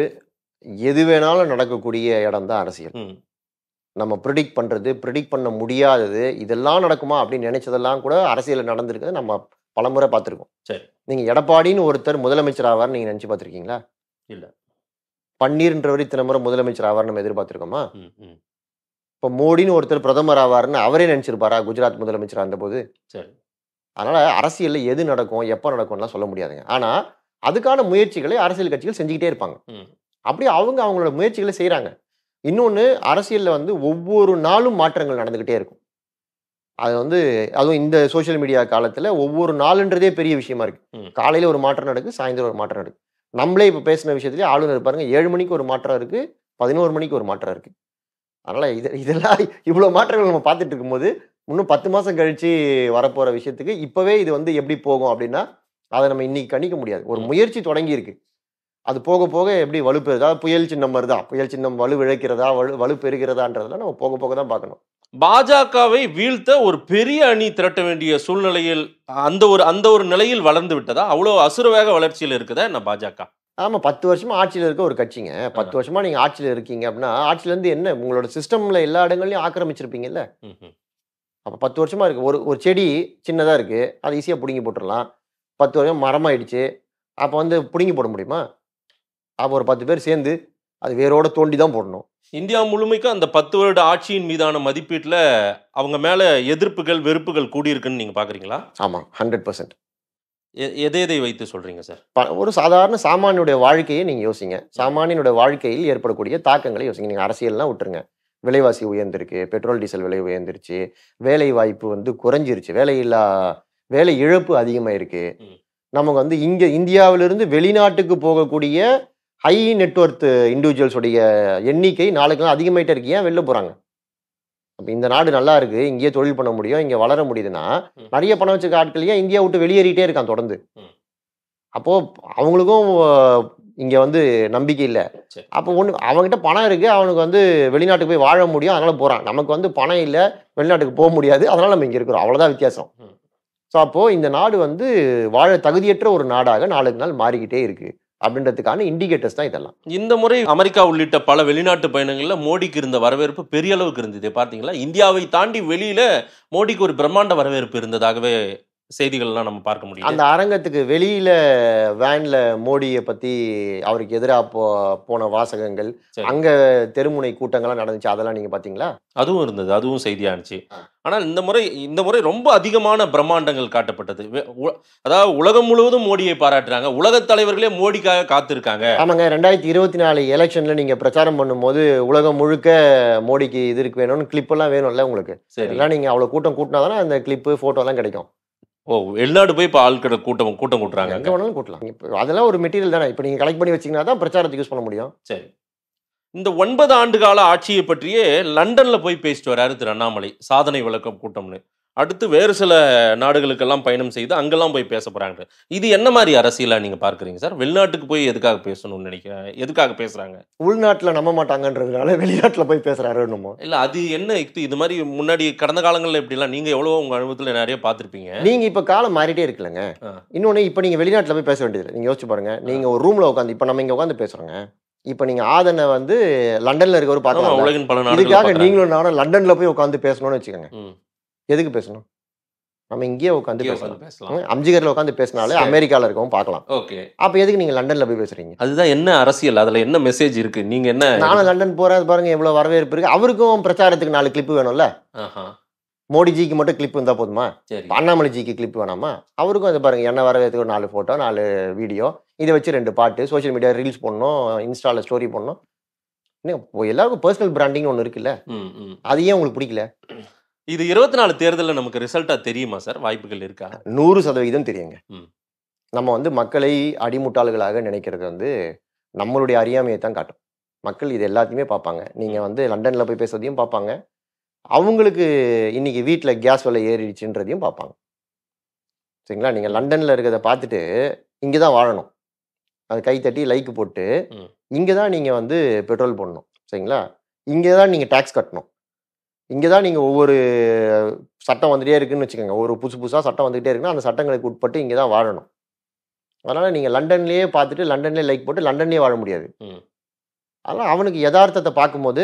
எது வேணாலும் நடக்கக்கூடிய இடம் தான் அரசியல் ம். நம்ம ப்ரிடிக்ட் பண்றது ப்ரிடிக்ட் பண்ண முடியாதது இதெல்லாம் நடக்குமா அப்படின்னு நினைச்சதெல்லாம் கூட அரசியல் நடந்திருக்குது நம்ம பலமுறை பார்த்துருக்கோம் சரி. நீங்க எடப்பாடின்னு ஒருத்தர் முதலமைச்சர் ஆவார்னு நீங்க நினைச்சு பார்த்திருக்கீங்களா இல்ல. பன்னீர்ன்றவர் இத்தனை முறை முதலமைச்சர் ஆவார்னு நம்ம எதிர்பார்த்திருக்கோமா ம், ம். இப்போ மோடின்னு ஒருத்தர் பிரதமர் ஆவார்னு அவரே நினைச்சிருப்பாரா குஜராத் முதலமைச்சர் இருந்தபோது சரி அதனால அரசியல்ல எது நடக்கும் எப்போ நடக்கும்லாம் சொல்ல முடியாதுங்க ஆனா அதுக்கான முயற்சிகளை அரசியல் கட்சிகள் செஞ்சுக்கிட்டே இருப்பாங்க ம். அப்படி அவங்க அவங்களோட முயற்சிகளை செய்றாங்க இன்னொன்னு அரசியல்ல வந்து ஒவ்வொரு நாளும் மாற்றங்கள் நடந்துகிட்டே இருக்கும் அது வந்து அதுவும் இந்த சோஷியல் மீடியா காலத்தில் ஒவ்வொரு நாளுன்றதே பெரிய விஷயமா இருக்கு ம். காலையில் ஒரு மாற்றம் நடக்குது சாயந்தரம் ஒரு மாற்றம் நடக்குது நம்மளே இப்போ பேசின விஷயத்துலேயே ஆளுநர் பாருங்க ஏழு மணிக்கு ஒரு மாற்றம் இருக்கு பதினோரு மணிக்கு ஒரு மாற்றம் இருக்கு அதனால இது இதெல்லாம் இவ்வளோ மாற்றங்கள் நம்ம பார்த்துட்டு இருக்கும்போது இன்னும் பத்து மாதம் கழிச்சு வரப்போகிற விஷயத்துக்கு இப்போவே இது வந்து எப்படி போகும் அப்படின்னா அதை நம்ம இன்னைக்கு கணிக்க முடியாது ஒரு முயற்சி தொடங்கி இருக்கு அது போக போக எப்படி வலுப்பெறுதா புயல் சின்னம் வருதா புயல் சின்னம் வலு இழக்கிறதா வலு வலு பெறுகிறதான்றதெல்லாம் நம்ம போக போக தான் பார்க்கணும் பாஜகவை வீழ்த்த ஒரு பெரிய அணி திரட்ட வேண்டிய சூழ்நிலையில் அந்த ஒரு அந்த ஒரு நிலையில் வளர்ந்து விட்டதா அவ்வளோ அசுரவேக வளர்ச்சியில் இருக்குதா என்ன பாஜக ஆமாம் பத்து வருஷமா ஆட்சியில் இருக்க ஒரு கட்சிங்க பத்து வருஷமா நீங்கள் ஆட்சியில் இருக்கீங்க அப்படின்னா ஆட்சியிலேருந்து என்ன உங்களோட சிஸ்டமில் எல்லா இடங்கள்லையும் ஆக்கிரமிச்சிருப்பீங்கல்ல ம்ஹும். அப்போ பத்து வருஷமா இருக்கு ஒரு ஒரு செடி சின்னதாக இருக்கு அதை ஈஸியாக பிடுங்கி போட்டுடலாம் பத்து வருஷம் மரமாயிடுச்சு அப்போ வந்து பிடுங்கி போட முடியுமா அப்போ ஒரு பத்து பேர் சேர்ந்து அது வேரோட தோண்டி தான் போடணும் இந்தியா முழுமைக்கும் அந்த பத்து வருட ஆட்சியின் மீதான மதிப்பீட்டில் அவங்க மேல எதிர்ப்புகள் வெறுப்புகள் கூடியிருக்குன்னு நீங்க பாக்குறீங்களா ஆமாம் ஹண்ட்ரட் பர்சன்ட் எ- எதை எதை வைத்து சொல்றீங்க சார் ஒரு சாதாரண சாமானியுடைய வாழ்க்கையை நீங்கள் யோசிங்க சாமானியனுடைய வாழ்க்கையில் ஏற்படக்கூடிய தாக்கங்களை யோசிங்க நீங்கள் அரசியல்லாம் விட்டுருங்க விலைவாசி உயர்ந்திருக்கு பெட்ரோல் டீசல் விலை உயர்ந்துருச்சு வேலை வாய்ப்பு வந்து குறைஞ்சிருச்சு வேலையில்லா வேலை இழப்பு அதிகமாயிருக்கு ம். நமக்கு வந்து இங்கே இந்தியாவிலிருந்து வெளிநாட்டுக்கு போகக்கூடிய ஹை நெட்ஒர்த் இண்டிவிஜுவல்ஸுடைய எண்ணிக்கை நாளுக்கு நாள் அதிகமாயிட்டே இருக்கு ஏன் வெளில போகிறாங்க அப்போ இந்த நாடு நல்லா இருக்கு இங்கேயே தொழில் பண்ண முடியும் இங்கே வளர முடியுதுன்னா ம். நிறைய பணம் வச்சுக்க ஆட்கள் ஏன் இந்தியா விட்டு வெளியேறிட்டே இருக்கான் தொடர்ந்து ம். அப்போ அவங்களுக்கும் அஹ், இங்க வந்து நம்பிக்கை இல்லை சரி. அப்போ ஒன்று அவங்ககிட்ட பணம் இருக்கு அவனுக்கு வந்து வெளிநாட்டுக்கு போய் வாழ முடியும் அதனால போறான் நமக்கு வந்து பணம் இல்லை வெளிநாட்டுக்கு போக முடியாது அதனால நம்ம இங்க இருக்கிறோம் அவ்வளவுதான் வித்தியாசம் ம். ஸோ அப்போ இந்த நாடு வந்து வாழ தகுதியற்ற ஒரு நாடாக நாளுக்கு நாள் மாறிக்கிட்டே இருக்கு அப்படின்றதுக்கான இண்டிகேட்டர்ஸ் தான் இதெல்லாம் இந்த முறை அமெரிக்கா உள்ளிட்ட பல வெளிநாட்டு பயணங்கள்ல மோடிக்கு இருந்த வரவேற்பு பெரிய அளவுக்கு இருந்தது பார்த்தீங்களா இந்தியாவை தாண்டி வெளியில மோடிக்கு ஒரு பிரம்மாண்ட வரவேற்பு இருந்ததாகவே செய்திகள்லாம் நம்ம பார்க்க முடியும் அந்த அரங்கத்துக்கு வெளியில வேன்ல மோடியை பத்தி அவருக்கு எதிராக போ போன வாசகங்கள் சரி. அங்க தெருமுனை கூட்டங்கள்லாம் நடந்துச்சு அதெல்லாம் நீங்க பாத்தீங்களா அதுவும் இருந்தது அதுவும் செய்தியானுச்சு ஆ. ஆனால் இந்த முறை இந்த முறை ரொம்ப அதிகமான பிரம்மாண்டங்கள் காட்டப்பட்டது வெ- உ- அதாவது உலகம் முழுவதும் மோடியை பாராட்டுறாங்க உலகத் தலைவர்களே மோடிக்காக காத்திருக்காங்க ஆமாங்க ரெண்டாயிரத்தி இருபத்தி நாலு எலெக்ஷன்ல நீங்க பிரச்சாரம் பண்ணும்போது உலகம் முழுக்க மோடிக்கு இது இருக்கு வேணும்னு clip எல்லாம் வேணும்ல உங்களுக்கு சரி எல்லாம் நீங்க அவ்வளவு கூட்டம் கூட்டினாதானே அந்த கிளிப்பு போட்டோ எல்லாம் கிடைக்கும் ஓ வெளிநாடு போய் இப்போ ஆட்கள் கூட்டம் கூட்டம் கூட்டுறாங்க எங்க வேணாலும் கூட்டலாம் இப்ப அதெல்லாம் ஒரு மெட்டீரியல் தானே இப்போ நீங்க கலெக்ட் பண்ணி வச்சீங்கன்னா தான் பிரச்சாரத்துக்கு யூஸ் பண்ண முடியும் சரி இந்த ஒன்பது ஆண்டு கால ஆட்சியை பற்றியே லண்டன்ல போய் பேசிட்டு வராரு திரு அண்ணாமலை சாதனை விளக்கம் கூட்டம்னு அடுத்து வேறு சில நாடுகளுக்கெல்லாம் பயணம் செய்து அங்கெல்லாம் போய் பேச போறாங்க இது என்ன மாதிரி அரசியலா நீங்க பார்க்கறீங்க சார் வெளிநாட்டுக்கு போய் எதுக்காக பேசணும்னு நினைக்கிறேன் எதுக்காக பேசுறாங்க உள்நாட்டுல நம்ப மாட்டாங்கன்றதுனால வெளிநாட்டுல போய் பேசுறாரு என்னமோ இல்ல அது என்ன இது இது மாதிரி முன்னாடி கடந்த காலங்கள்ல இப்படிலாம் நீங்க எவ்வளவோ உங்க அனுபவத்துல நிறைய பார்த்திருப்பீங்க நீங்க இப்ப காலம் மாறிட்டே இருக்குல்லங்க ஆ. இன்னொன்னு இப்ப நீங்க வெளிநாட்டுல போய் பேச வேண்டியது நீங்க யோசிச்சு பாருங்க நீங்க ஒரு ரூம்ல உட்காந்து இப்ப நம்ம இங்க உட்காந்து பேசுறோங்க இப்ப நீங்க ஆதனை வந்து லண்டன்ல இருக்கவர் ஆமா, பார்க்கலாம் உலகின் பல இதுக்காக நாடுகள் நீங்களும் நானும் லண்டன்ல போய் உட்காந்து பேசணும்னு வச்சுக்கோங்க ம். எதுக்கு பேசணும் நம்ம இங்கேயே உட்காந்து பேசலாம் பேசலாம் ம், அம்ஜிகர்ல உட்காந்து பேசினாலே சரி. அமெரிக்கால இருக்கவும் பார்க்கலாம் ஓகே அப்ப எதுக்கு நீங்க லண்டன்ல போய் பேசுறீங்க அதுதான் என்ன அரசியல் அதுல என்ன மெசேஜ் இருக்கு நீங்க என்ன நானும் லண்டன் போறேன் அது பாருங்க எவ்வளவு வரவேற்பு இருக்கு அவருக்கும் பிரச்சாரத்துக்கு நாலு கிளிப் வேணும்ல ஆஹா, மோடிஜிக்கு மட்டும் கிளிப் இருந்தா போதுமா சரி அண்ணாமலைஜிக்கு கிளிப் வேணாமா அவருக்கும் அது பாருங்க என்ன வரவேற்று ஒரு நாலு போட்டோ நாலு வீடியோ இதை வச்சு ரெண்டு பாட்டு சோஷியல் மீடியா ரீல்ஸ் பண்ணணும் இன்ஸ்டால ஸ்டோரி பண்ணணும் என்ன இப்போ எல்லாருக்கும் பர்சனல் பிராண்டிங் ஒன்று இருக்குல்ல ம், ம். அது ஏன் உங்களுக்கு பிடிக்கல இது இருபத்தி நாலு தேர்தலில் நமக்கு ரிசல்ட்டா தெரியுமா சார் வாய்ப்புகள் இருக்கா நூறு சதவீதம் தெரியுங்க ம். நம்ம வந்து மக்களை அடிமுட்டாள்களாக நினைக்கிறது வந்து நம்மளுடைய அறியாமையை தான் காட்டும் மக்கள் இது எல்லாத்தையுமே பார்ப்பாங்க நீங்கள் வந்து லண்டனில் போய் பேசுறதையும் பார்ப்பாங்க அவங்களுக்கு இன்னைக்கு வீட்டில் கேஸ் விலை ஏறிடுச்சுன்றதையும் பார்ப்பாங்க சரிங்களா நீங்கள் லண்டனில் இருக்கிறத பார்த்துட்டு இங்கே தான் வாழணும் அது கை தட்டி லைக் போட்டு ம். இங்கே தான் நீங்கள் வந்து பெட்ரோல் போடணும் சரிங்களா இங்கே தான் நீங்கள் டேக்ஸ் கட்டணும் இங்கே தான் நீங்கள் ஒவ்வொரு சட்டம் வந்துட்டே இருக்குன்னு வச்சுக்கோங்க ஒரு புதுசு புதுசாக சட்டம் வந்துகிட்டே இருக்குன்னா அந்த சட்டங்களுக்கு உட்பட்டு இங்கே தான் வாழணும் அதனால் நீங்கள் லண்டன்லேயே பார்த்துட்டு லண்டன்லேயே லைக் போட்டு லண்டன்லேயே வாழ முடியாது ம். அதனால் அவனுக்கு யதார்த்தத்தை பார்க்கும்போது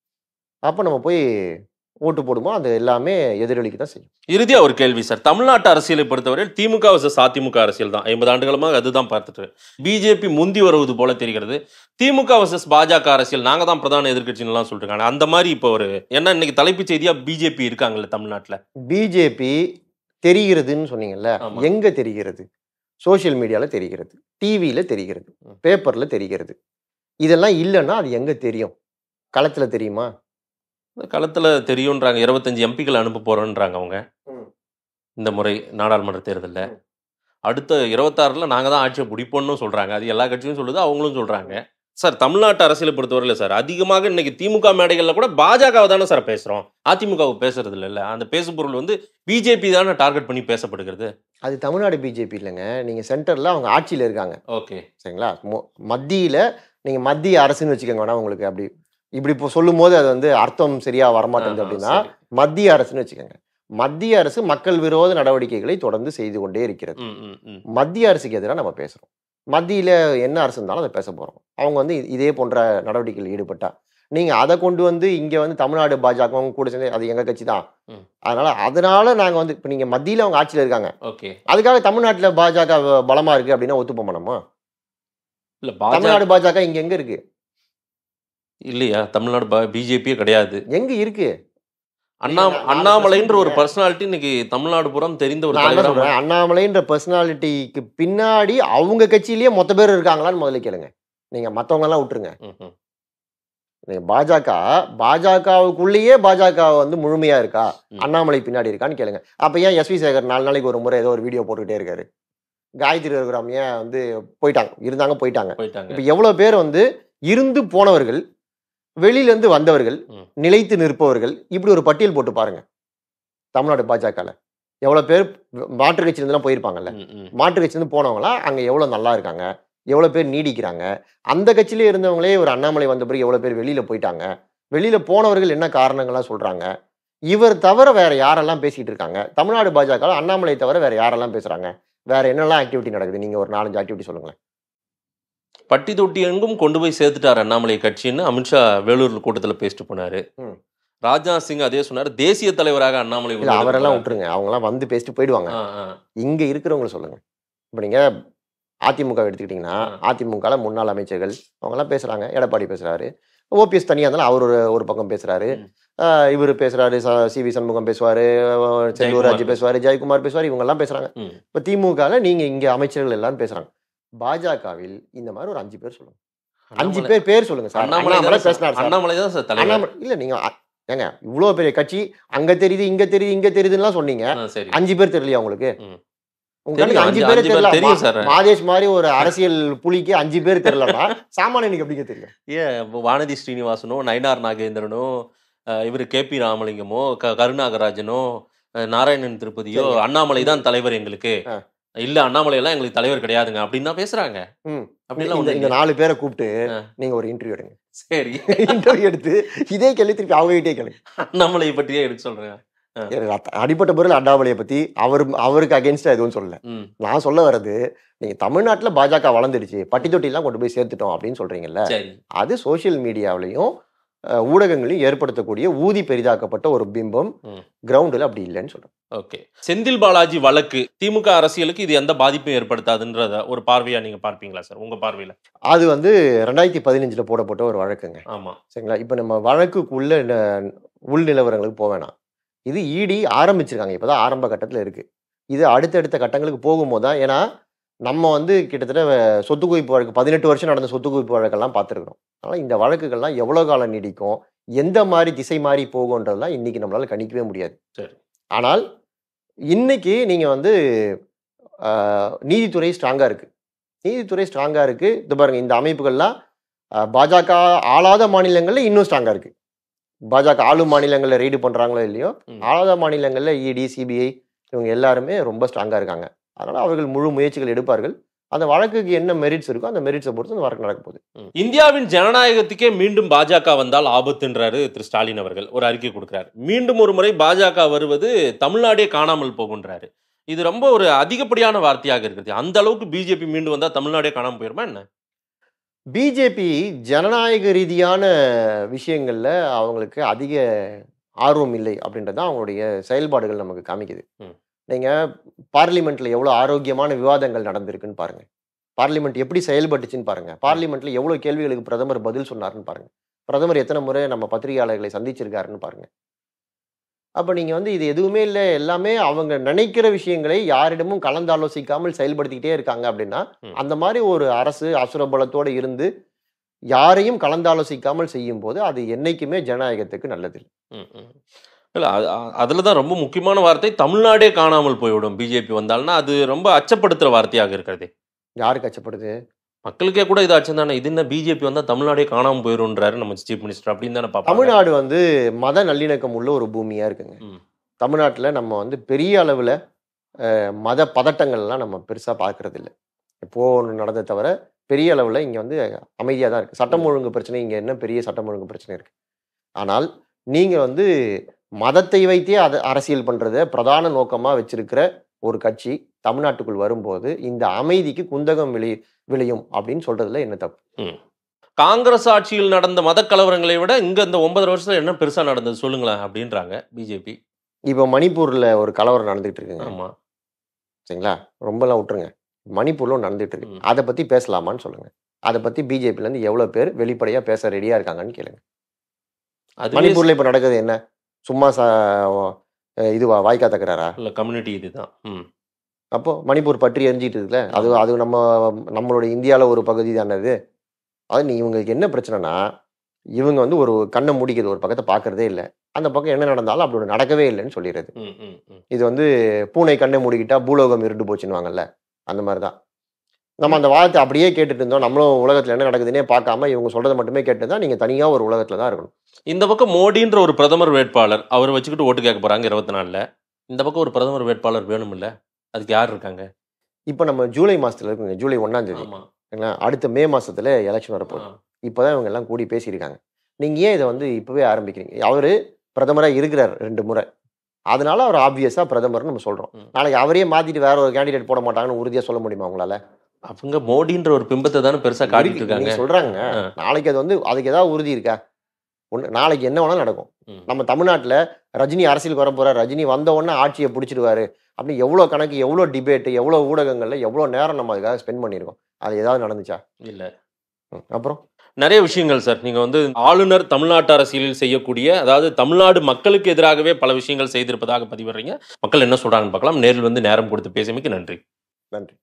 அப்போ நம்ம போய் ஓட்டு போடுமோ அது எல்லாமே எதிரொலிக்கு தான் செய்யும் இறுதியா ஒரு கேள்வி சார் தமிழ்நாட்டு அரசியலை பொறுத்தவரை திமுக வர்சஸ் அதிமுக அரசியல் தான் ஐம்பது ஆண்டுகளமாக அதுதான் பார்த்துட்டு பிஜேபி முந்தி வருவது போல தெரிகிறது திமுக வர்சஸ் பாஜக அரசியல் நாங்க தான் பிரதான எதிர்க்கட்சின்னு சொல்லிருக்காங்க அந்த மாதிரி இப்போ ஒரு என்ன இன்னைக்கு தலைப்புச் செய்தியா பிஜேபி இருக்காங்கல்ல தமிழ்நாட்டுல பிஜேபி தெரிகிறதுன்னு சொன்னீங்கல்ல ஆமா. எங்க தெரிகிறது சோஷியல் மீடியால தெரிகிறது டிவியில தெரிகிறது ம். பேப்பர்ல தெரிகிறது இதெல்லாம் இல்லைன்னா அது எங்க தெரியும் களத்துல தெரியுமா இந்த களத்தில் தெரியுன்றாங்க இருபத்தஞ்சு எம்பிக்கள் அனுப்ப போகிறோன்றாங்க அவங்க ம். இந்த முறை நாடாளுமன்ற தேர்தலில் ம். அடுத்த இருபத்தாறில் நாங்கள் தான் ஆட்சியை பிடிப்போம்னு சொல்கிறாங்க அது எல்லா கட்சியும் சொல்லுது அவங்களும் சொல்கிறாங்க சார் தமிழ்நாட்டு அரசியலை பொறுத்தவரையில் சார் அதிகமாக இன்னைக்கு திமுக மேடைகளில் கூட பாஜகவை தானே சார் பேசுகிறோம் அதிமுகவை பேசுறது இல்லைல்ல அந்த பேசும் பொருள் வந்து பிஜேபி தானே டார்கெட் பண்ணி பேசப்படுகிறது அது தமிழ்நாடு பிஜேபி இல்லைங்க நீங்கள் சென்டரில் அவங்க ஆட்சியில் இருக்காங்க ஓகே சரிங்களா மத்தியில் நீங்கள் மத்திய அரசுன்னு வச்சுக்கோங்க வேணா உங்களுக்கு அப்படி இப்படி இப்போ சொல்லும் போது அது வந்து அர்த்தம் சரியா வரமாட்டேங்குது அப்படின்னா மத்திய அரசுன்னு வச்சுக்கோங்க மத்திய அரசு மக்கள் விரோத நடவடிக்கைகளை தொடர்ந்து செய்து கொண்டே இருக்கிறது ம் ம் ம் மத்திய அரசுக்கு எதிராக நம்ம பேசுகிறோம் மத்தியில் என்ன அரசு இருந்தாலும் அதை பேச போகிறோம் அவங்க வந்து இ- இதே போன்ற நடவடிக்கையில் ஈடுபட்டா நீங்கள் அதை கொண்டு வந்து இங்கே வந்து தமிழ்நாடு பாஜக கூட சேர்ந்து அது எங்கள் கட்சி தான் ம். அதனால அதனால நாங்கள் வந்து இப்போ நீங்கள் மத்தியில் அவங்க ஆட்சியில் இருக்காங்க ஓகே அதுக்காக தமிழ்நாட்டில் பாஜக பலமாக இருக்குது அப்படின்னா ஒத்துப்போம் நம்ம இல்லை பாஜக தமிழ்நாடு பாஜக இங்கே எங்கே இருக்கு இல்லையா தமிழ்நாடு பிஜேபியே கிடையாது எங்கே இருக்கு அண்ணா நீங்க நாலு அண்ணாமலைன்ற ஒரு percent பர்சனாலிட்டி இன்னைக்கு தமிழ்நாடு புறம் தெரிந்த ஒரு நான் என்ன தலைவரா சொல்றேன் அண்ணாமலைன்ற பர்சனாலிட்டிக்கு பின்னாடி அவங்க கட்சியிலேயே மொத்த பேர் இருக்காங்களான்னு முதல்ல கேளுங்க நீங்க மத்தவங்க எல்லாம் விட்டுருங்க ம், ம். நீங்க பாஜக பாஜகவுக்குள்ளேயே பாஜக வந்து முழுமையா இருக்கா ம். அண்ணாமலை பின்னாடி இருக்கான்னு கேளுங்க அப்ப ஏன் எஸ்வி சேகர் நாலு நாளைக்கு ஒரு முறை ஏதோ ஒரு வீடியோ போட்டுக்கிட்டே இருக்காரு காயத்ரி ரகுராம் ஏன் வந்து போயிட்டாங்க இருந்தாங்க போயிட்டாங்க போயிட்டாங்க இப்ப எவ்வளவு பேர் வந்து இருந்து போனவர்கள் வெளியில இருந்து வந்தவர்கள் ம். நிலைத்து நிற்பவர்கள் இப்படி ஒரு பட்டியல் போட்டு பாருங்க தமிழ்நாடு பாஜகல எவ்வளவு பேர் மாற்று கட்சியிலிருந்துலாம் போயிருப்பாங்கல்ல ம், ம். மாற்று கட்சியிலேருந்து போனவங்களாம் அங்க எவ்வளவு நல்லா இருக்காங்க எவ்வளவு பேர் நீடிக்கிறாங்க அந்த கட்சியிலே இருந்தவங்களே ஒரு அண்ணாமலை வந்த பிறகு எவ்வளவு பேர் வெளியில போயிட்டாங்க வெளியில போனவர்கள் என்ன காரணங்கள்லாம் சொல்றாங்க இவர் தவிர வேற யாரெல்லாம் பேசிட்டு இருக்காங்க தமிழ்நாடு பாஜக ல அண்ணாமலை தவிர வேற யாரெல்லாம் பேசுறாங்க வேற என்னெல்லாம் ஆக்டிவிட்டி நடக்குது நீங்க ஒரு நாலஞ்சு ஆக்டிவிட்டி சொல்லுங்களேன் பட்டி தொட்டி எங்கும் கொண்டு போய் சேர்த்துட்டார் அண்ணாமலை கட்சின்னு அமித்ஷா வேலூர் கூட்டத்தில் பேசிட்டு போனாரு ம். ராஜ்நாத் சிங் அதே சொன்னார் தேசிய தலைவராக அண்ணாமலை இல்ல உருவெடுக்க அவரெல்லாம் போறாரு. விட்டுருங்க அவங்கலாம் வந்து பேசிட்டு போயிடுவாங்க ஆ, ஆ. இங்க இருக்கிறவங்கள சொல்லுங்க இப்போ நீங்க அதிமுக எடுத்துக்கிட்டிங்கன்னா ஆ. அதிமுகல முன்னாள் அமைச்சர்கள் அவங்கெல்லாம் பேசுறாங்க எடப்பாடி பேசுறாரு ஓபிஎஸ் தனியா இருந்தாலும் அவர் ஒரு ஒரு பக்கம் பேசுறாரு ம். இவர் பேசுறாரு ச- சி வி சண்முகம் பேசுவாரு அஹ் செல்லூர் ராஜு ஜெயக்குமார். பேசுவாரு ஜெயக்குமார் பேசுவாரு இவங்க எல்லாம் பேசுறாங்க ம். இப்ப திமுகல நீங்க இங்க அமைச்சர்கள் எல்லாம் பேசுறாங்க பாஜகவில் இந்த மாதிரி ஒரு அஞ்சு பேர் சொல்லுங்க அஞ்சு அண்ணாமலை- பேர் பேர் சொல்லுங்க சார் அண்ணாமலை அண்ணாமலை தான் பேசினார் சார் சார். அண்ணாமலை தான் சார் தலைவர் அண்ணாமலை இல்ல நீங்க அ- ஏங்க இவ்வளவு பெரிய கட்சி அங்க தெரியுது இங்க தெரியுது இங்க தெரியுதுன்னு சொன்னீங்க ஆ, சரி அஞ்சு பேர் தெரியலையா உங்களுக்கு ம். உங்க தெரியும், கண்ணுக்கு அஞ்சு அஞ்சு- பேர் அஞ்சு பேர் தெரியல தெரியும் சார். மா- மாதேஷ் மாதிரி ஒரு அரசியல் புலிக்கு அஞ்சு பேர் தெரியலன்னா சாமானியனுக்கு எப்படிங்க தெரியும் ஏன் இப்போ வானதி ஸ்ரீனிவாசனோ நயினார் நாகேந்திரனோ அஹ், இவர் கே பி ராமலிங்கமோ க கருணாகராஜனோ அஹ், நாராயணன் திருப்பதியோ சரி. அண்ணாமலை தான் தலைவர் எங்களுக்கு ஆ. இல்ல அண்ணாமலை எல்லாம் எங்களுக்கு தலைவர் கிடையாதுங்க அப்படின்னு தான் பேசுறாங்க ம். அப்படிலாம் இந்த ஒண்ணு இந்த இல்லையே. நாலு பேரை கூப்பிட்டு ஆ. நீங்க ஒரு இன்டர்வியூ எடுங்க சரி இன்டர்வியூ எடுத்து இதே கேள்வி திருப்பி அவங்க கிட்டே கேளுங்க அண்ணாமலை பற்றியே எடுக்க சொல்றேன் எனக்கு அத்த- அடிப்பட்ட பொருள் அண்ணாமலையை பத்தி அவர் அவருக்கு அகேன்ஸ்டா எதுவும் சொல்லல ம் நான் சொல்ல வர்றது நீங்க தமிழ்நாட்டுல பாஜக வளர்ந்துடுச்சு பட்டி தொட்டிலாம் கொண்டு போய் சேர்த்துட்டோம் அப்படின்னு சொல்றீங்கல்ல சரி அது சோஷியல் மீடியாவிலையும் ஊடகங்களையும் ஏற்படுத்தக்கூடிய ஊதி பெரிதாக்கப்பட்ட ஒரு பிம்பம் ம். கிரவுண்டில் அப்படி இல்லைன்னு சொல்றேன் ஓகே செந்தில் பாலாஜி வழக்கு திமுக அரசியலுக்கு இது எந்த பாதிப்பும் ஏற்படுத்தாதுன்றத ஒரு பார்வையா நீங்க பார்ப்பீங்களா சார் உங்க பார்வையில அது வந்து ரெண்டாயிரத்தி பதினஞ்சுல போடப்பட்ட ஒரு வழக்குங்க ஆமா சரிங்களா இப்போ நம்ம வழக்குக்குள்ள ந- உள் நிலவரங்களுக்கு போக வேணாம் இது இடி ஆரம்பிச்சிருக்காங்க இப்போதான் ஆரம்ப கட்டத்தில் இருக்கு இது அடுத்தடுத்த கட்டங்களுக்கு போகும்போது தான் ஏன்னா நம்ம வந்து கிட்டத்தட்ட அஹ், சொத்து குவிப்பு வழக்கு பதினெட்டு வருஷம் நடந்த சொத்து குவிப்பு வழக்கெல்லாம் பார்த்துருக்குறோம் அதனால் இந்த வழக்குகள்லாம் எவ்வளோ காலம் நீடிக்கும் எந்த மாதிரி திசை மாறி போகுன்றதெல்லாம் இன்னைக்கு நம்மளால கணிக்கவே முடியாது சரி. ஆனால் இன்னைக்கு நீங்க வந்து அஹ், நீதித்துறை ஸ்ட்ராங்கா இருக்கு நீதித்துறை ஸ்ட்ராங்கா இருக்கு இது பாருங்க இந்த அமைப்புகள்லாம் அஹ், பாஜக ஆளாத மாநிலங்கள்ல இன்னும் ஸ்ட்ராங்கா இருக்கு பாஜக ஆளும் மாநிலங்கள்ல ரெய்டு பண்றாங்களோ இல்லையோ ம். ஆளாத மாநிலங்கள்ல இடி சிபிஐ இவங்க எல்லாருமே ரொம்ப ஸ்ட்ராங்கா இருக்காங்க அதனால அவர்கள் முழு முயற்சிகள் எடுப்பார்கள் அந்த வழக்குக்கு என்ன மெரிட்ஸ் இருக்கோ அந்த மெரிட்ஸை பொறுத்து அந்த வழக்கு நடக்க போகுது ம். இந்தியாவின் ஜனநாயகத்துக்கே மீண்டும் பாஜக வந்தால் ஆபத்துன்றாரு திரு ஸ்டாலின் அவர்கள் ஒரு அறிக்கை கொடுக்கிறார் மீண்டும் ஒரு முறை பாஜக வருவது தமிழ்நாடே காணாமல் போகுன்றாரு இது ரொம்ப ஒரு அதிகப்படியான வார்த்தையாக இருக்குது அந்த அளவுக்கு பிஜேபி மீண்டும் வந்தா தமிழ்நாடே காணாம போயிருமா என்ன பிஜேபி ஜனநாயக ரீதியான விஷயங்கள்ல அவங்களுக்கு அதிக ஆர்வம் இல்லை அப்படின்றது தான் அவங்களுடைய செயல்பாடுகள் நமக்கு காமிக்குது ம். நீங்க பார்லிமெண்ட்ல எவ்வளவு ஆரோக்கியமான விவாதங்கள் நடந்திருக்குன்னு பாருங்க பார்லிமெண்ட் எப்படி செயல்பட்டுச்சுன்னு பாருங்க பார்லிமெண்ட்ல எவ்வளவு கேள்விகளுக்கு பிரதமர் பதில் சொன்னாருன்னு பாருங்க பிரதமர் எத்தனை முறை நம்ம பத்திரிகையாளர்களை சந்திச்சிருக்காருன்னு பாருங்க அப்ப நீங்க வந்து இது எதுவுமே இல்லை எல்லாமே அவங்க நினைக்கிற விஷயங்களை யாரிடமும் கலந்தாலோசிக்காமல் செயல்படுத்திக்கிட்டே இருக்காங்க அப்படின்னா ம். அந்த மாதிரி ஒரு அரசு அசுர பலத்தோட இருந்து யாரையும் கலந்தாலோசிக்காமல் செய்யும் போது அது என்னைக்குமே ஜனநாயகத்துக்கு நல்லது ம், ம். இல்ல அது அ- அதுல தான் ரொம்ப முக்கியமான வார்த்தை தமிழ்நாடே காணாமல் போய்விடும் பிஜேபி வந்தால்னா அது ரொம்ப அச்சப்படுத்துற வார்த்தையாக இருக்கிறது யாருக்கு அச்சப்படுது மக்களுக்கே கூட இது அச்சம் தானே இது என்ன பிஜேபி வந்தா தமிழ்நாடே காணாமல் போயிடும்ன்றாரு நம்ம சீஃப் மினிஸ்டர் அப்படின்னு தானே பார்ப்பாங்க தமிழ்நாடு வந்து மத நல்லிணக்கம் உள்ள ஒரு பூமியா இருக்குங்க ம். தமிழ்நாட்டில் நம்ம வந்து பெரிய அளவில் மத பதட்டங்கள்லாம் நம்ம பெருசாக பார்க்கறது இல்லை எப்போ ஒன்று நடந்ததை தவிர பெரிய அளவில் இங்கே வந்து அமைதியாக தான் இருக்குது சட்டம் ஒழுங்கு பிரச்சனை இங்கே என்ன பெரிய சட்டம் ஒழுங்கு பிரச்சனை இருக்குது ஆனால் நீங்கள் வந்து மதத்தை வைத்தே அதை அரசியல் பண்ணுறத பிரதான நோக்கமாக வச்சிருக்கிற ஒரு கட்சி தமிழ்நாட்டுக்குள் வரும்போது இந்த அமைதிக்கு குந்தகம் விளை விளையும் அப்படின்னு சொல்றதுல என்ன தப்பு காங்கிரஸ் ஆட்சியில் நடந்த மத கலவரங்களை விட இங்க இந்த ஒன்பது வருஷத்துல என்ன பெருசா நடந்தது சொல்லுங்களேன் அப்படின்றாங்க பிஜேபி இப்போ மணிப்பூரில் ஒரு கலவரம் நடந்துகிட்டு இருக்குங்க ஆமா சரிங்களா ரொம்பலாம் விட்டுருங்க மணிப்பூர்ல ஒண்ணு நடந்துட்டு இருக்கு ம். அதை பத்தி பேசலாமான்னு சொல்லுங்க அதை பத்தி பிஜேபில இருந்து எவ்வளவு பேர் வெளிப்படையா பேச ரெடியா இருக்காங்கன்னு கேளுங்க அதுவே மணிப்பூர்ல இப்ப நடக்குது என்ன சும்மா ச அஹ் இதுவா வாய்க்கா தக்கறாரா இல்ல கம்யூனிட்டி இதுதான் ம். அப்போ மணிப்பூர் பற்றி எரிஞ்சிட்டு இருக்குல்ல அது அது நம்ம நம்மளோட இந்தியால ஒரு பகுதி தானே அது அது நீ இவங்களுக்கு என்ன பிரச்சனைனா இவங்க வந்து ஒரு கண்ணை மூடிக்கிறது ஒரு பக்கத்தை பார்க்கறதே இல்லை அந்த பக்கம் என்ன நடந்தாலும் அப்படி ஒண்ணு நடக்கவே இல்லைன்னு சொல்லிடுறது ம், ம், ம். இது வந்து பூனை கண்ணை மூடிக்கிட்டா பூலோகம் இருண்டு போச்சுன்னுவாங்கல்ல அந்த மாதிரி தான் நம்ம அந்த வாதத்தை அப்படியே கேட்டுட்டு இருந்தோம் நம்மளும் உலகத்துல என்ன நடக்குதுன்னே பார்க்காம இவங்க சொல்றதை மட்டுமே கேட்டு தான் நீங்க தனியா ஒரு உலகத்துல தான் இருக்கணும் இந்த பக்கம் மோடின்ற ஒரு பிரதமர் வேட்பாளர் அவர் வச்சுக்கிட்டு ஓட்டு கேட்க போறாங்க இருபத்தி நாலுல இந்த பக்கம் ஒரு பிரதமர் வேட்பாளர் வேணும்ல அதுக்கு யார் இருக்காங்க இப்போ நம்ம ஜூலை மாசத்துல இருக்குங்க ஜூலை ஒன்னாம் தேதி ஆமா சரிங்களா? அடுத்த மே மாசத்துல எலெக்ஷன் வரப்போகுது ஆ. இப்போதான் இவங்க எல்லாம் கூடி பேசியிருக்காங்க நீங்க ஏன் இதை வந்து இப்பவே ஆரம்பிக்கிறீங்க அவரு பிரதமரா இருக்கிறார் ரெண்டு முறை அதனால அவர் ஆப்வியஸா பிரதமர்னு நம்ம சொல்றோம் ம். நாளைக்கு அவரே மாத்திட்டு வேற ஒரு கேண்டிடேட் போட மாட்டாங்கன்னு உறுதியா சொல்ல முடியுமா உங்களால அவங்க மோடின்ற ஒரு பிம்பத்தை தானே பெருசா காட்டிட்டு இருக்காங்க நீங்க சொல்றாங்க ஆ. நாளைக்கு அது வந்து அதுக்கு ஏதாவது உறுதி இருக்கா ஒண்ணு நாளைக்கு என்ன வேணாலும் நடக்கும் ம். நம்ம தமிழ்நாட்டுல ரஜினி அரசியலுக்கு வர போறார் ரஜினி வந்த உடனே ஆட்சியை பிடிச்சிடுவாரு அப்படி எவ்வளவு கணக்கு எவ்வளவு டிபேட் எவ்வளவு ஊடகங்கள்ல எவ்வளவு நேரம் நம்ம அதுக்காக ஸ்பெண்ட் பண்ணியிருக்கோம் அது ஏதாவது நடந்துச்சா இல்ல ம். அப்புறம் நிறைய விஷயங்கள் சார் நீங்க வந்து ஆளுநர் தமிழ்நாட்டு அரசியலில் செய்யக்கூடிய அதாவது தமிழ்நாடு மக்களுக்கு எதிராகவே பல விஷயங்கள் செய்திருப்பதாக பதிவிடுறீங்க மக்கள் என்ன சொல்றாங்கன்னு பார்க்கலாம் நேரில் வந்து நேரம் கொடுத்து பேசியமைக்கு நன்றி நன்றி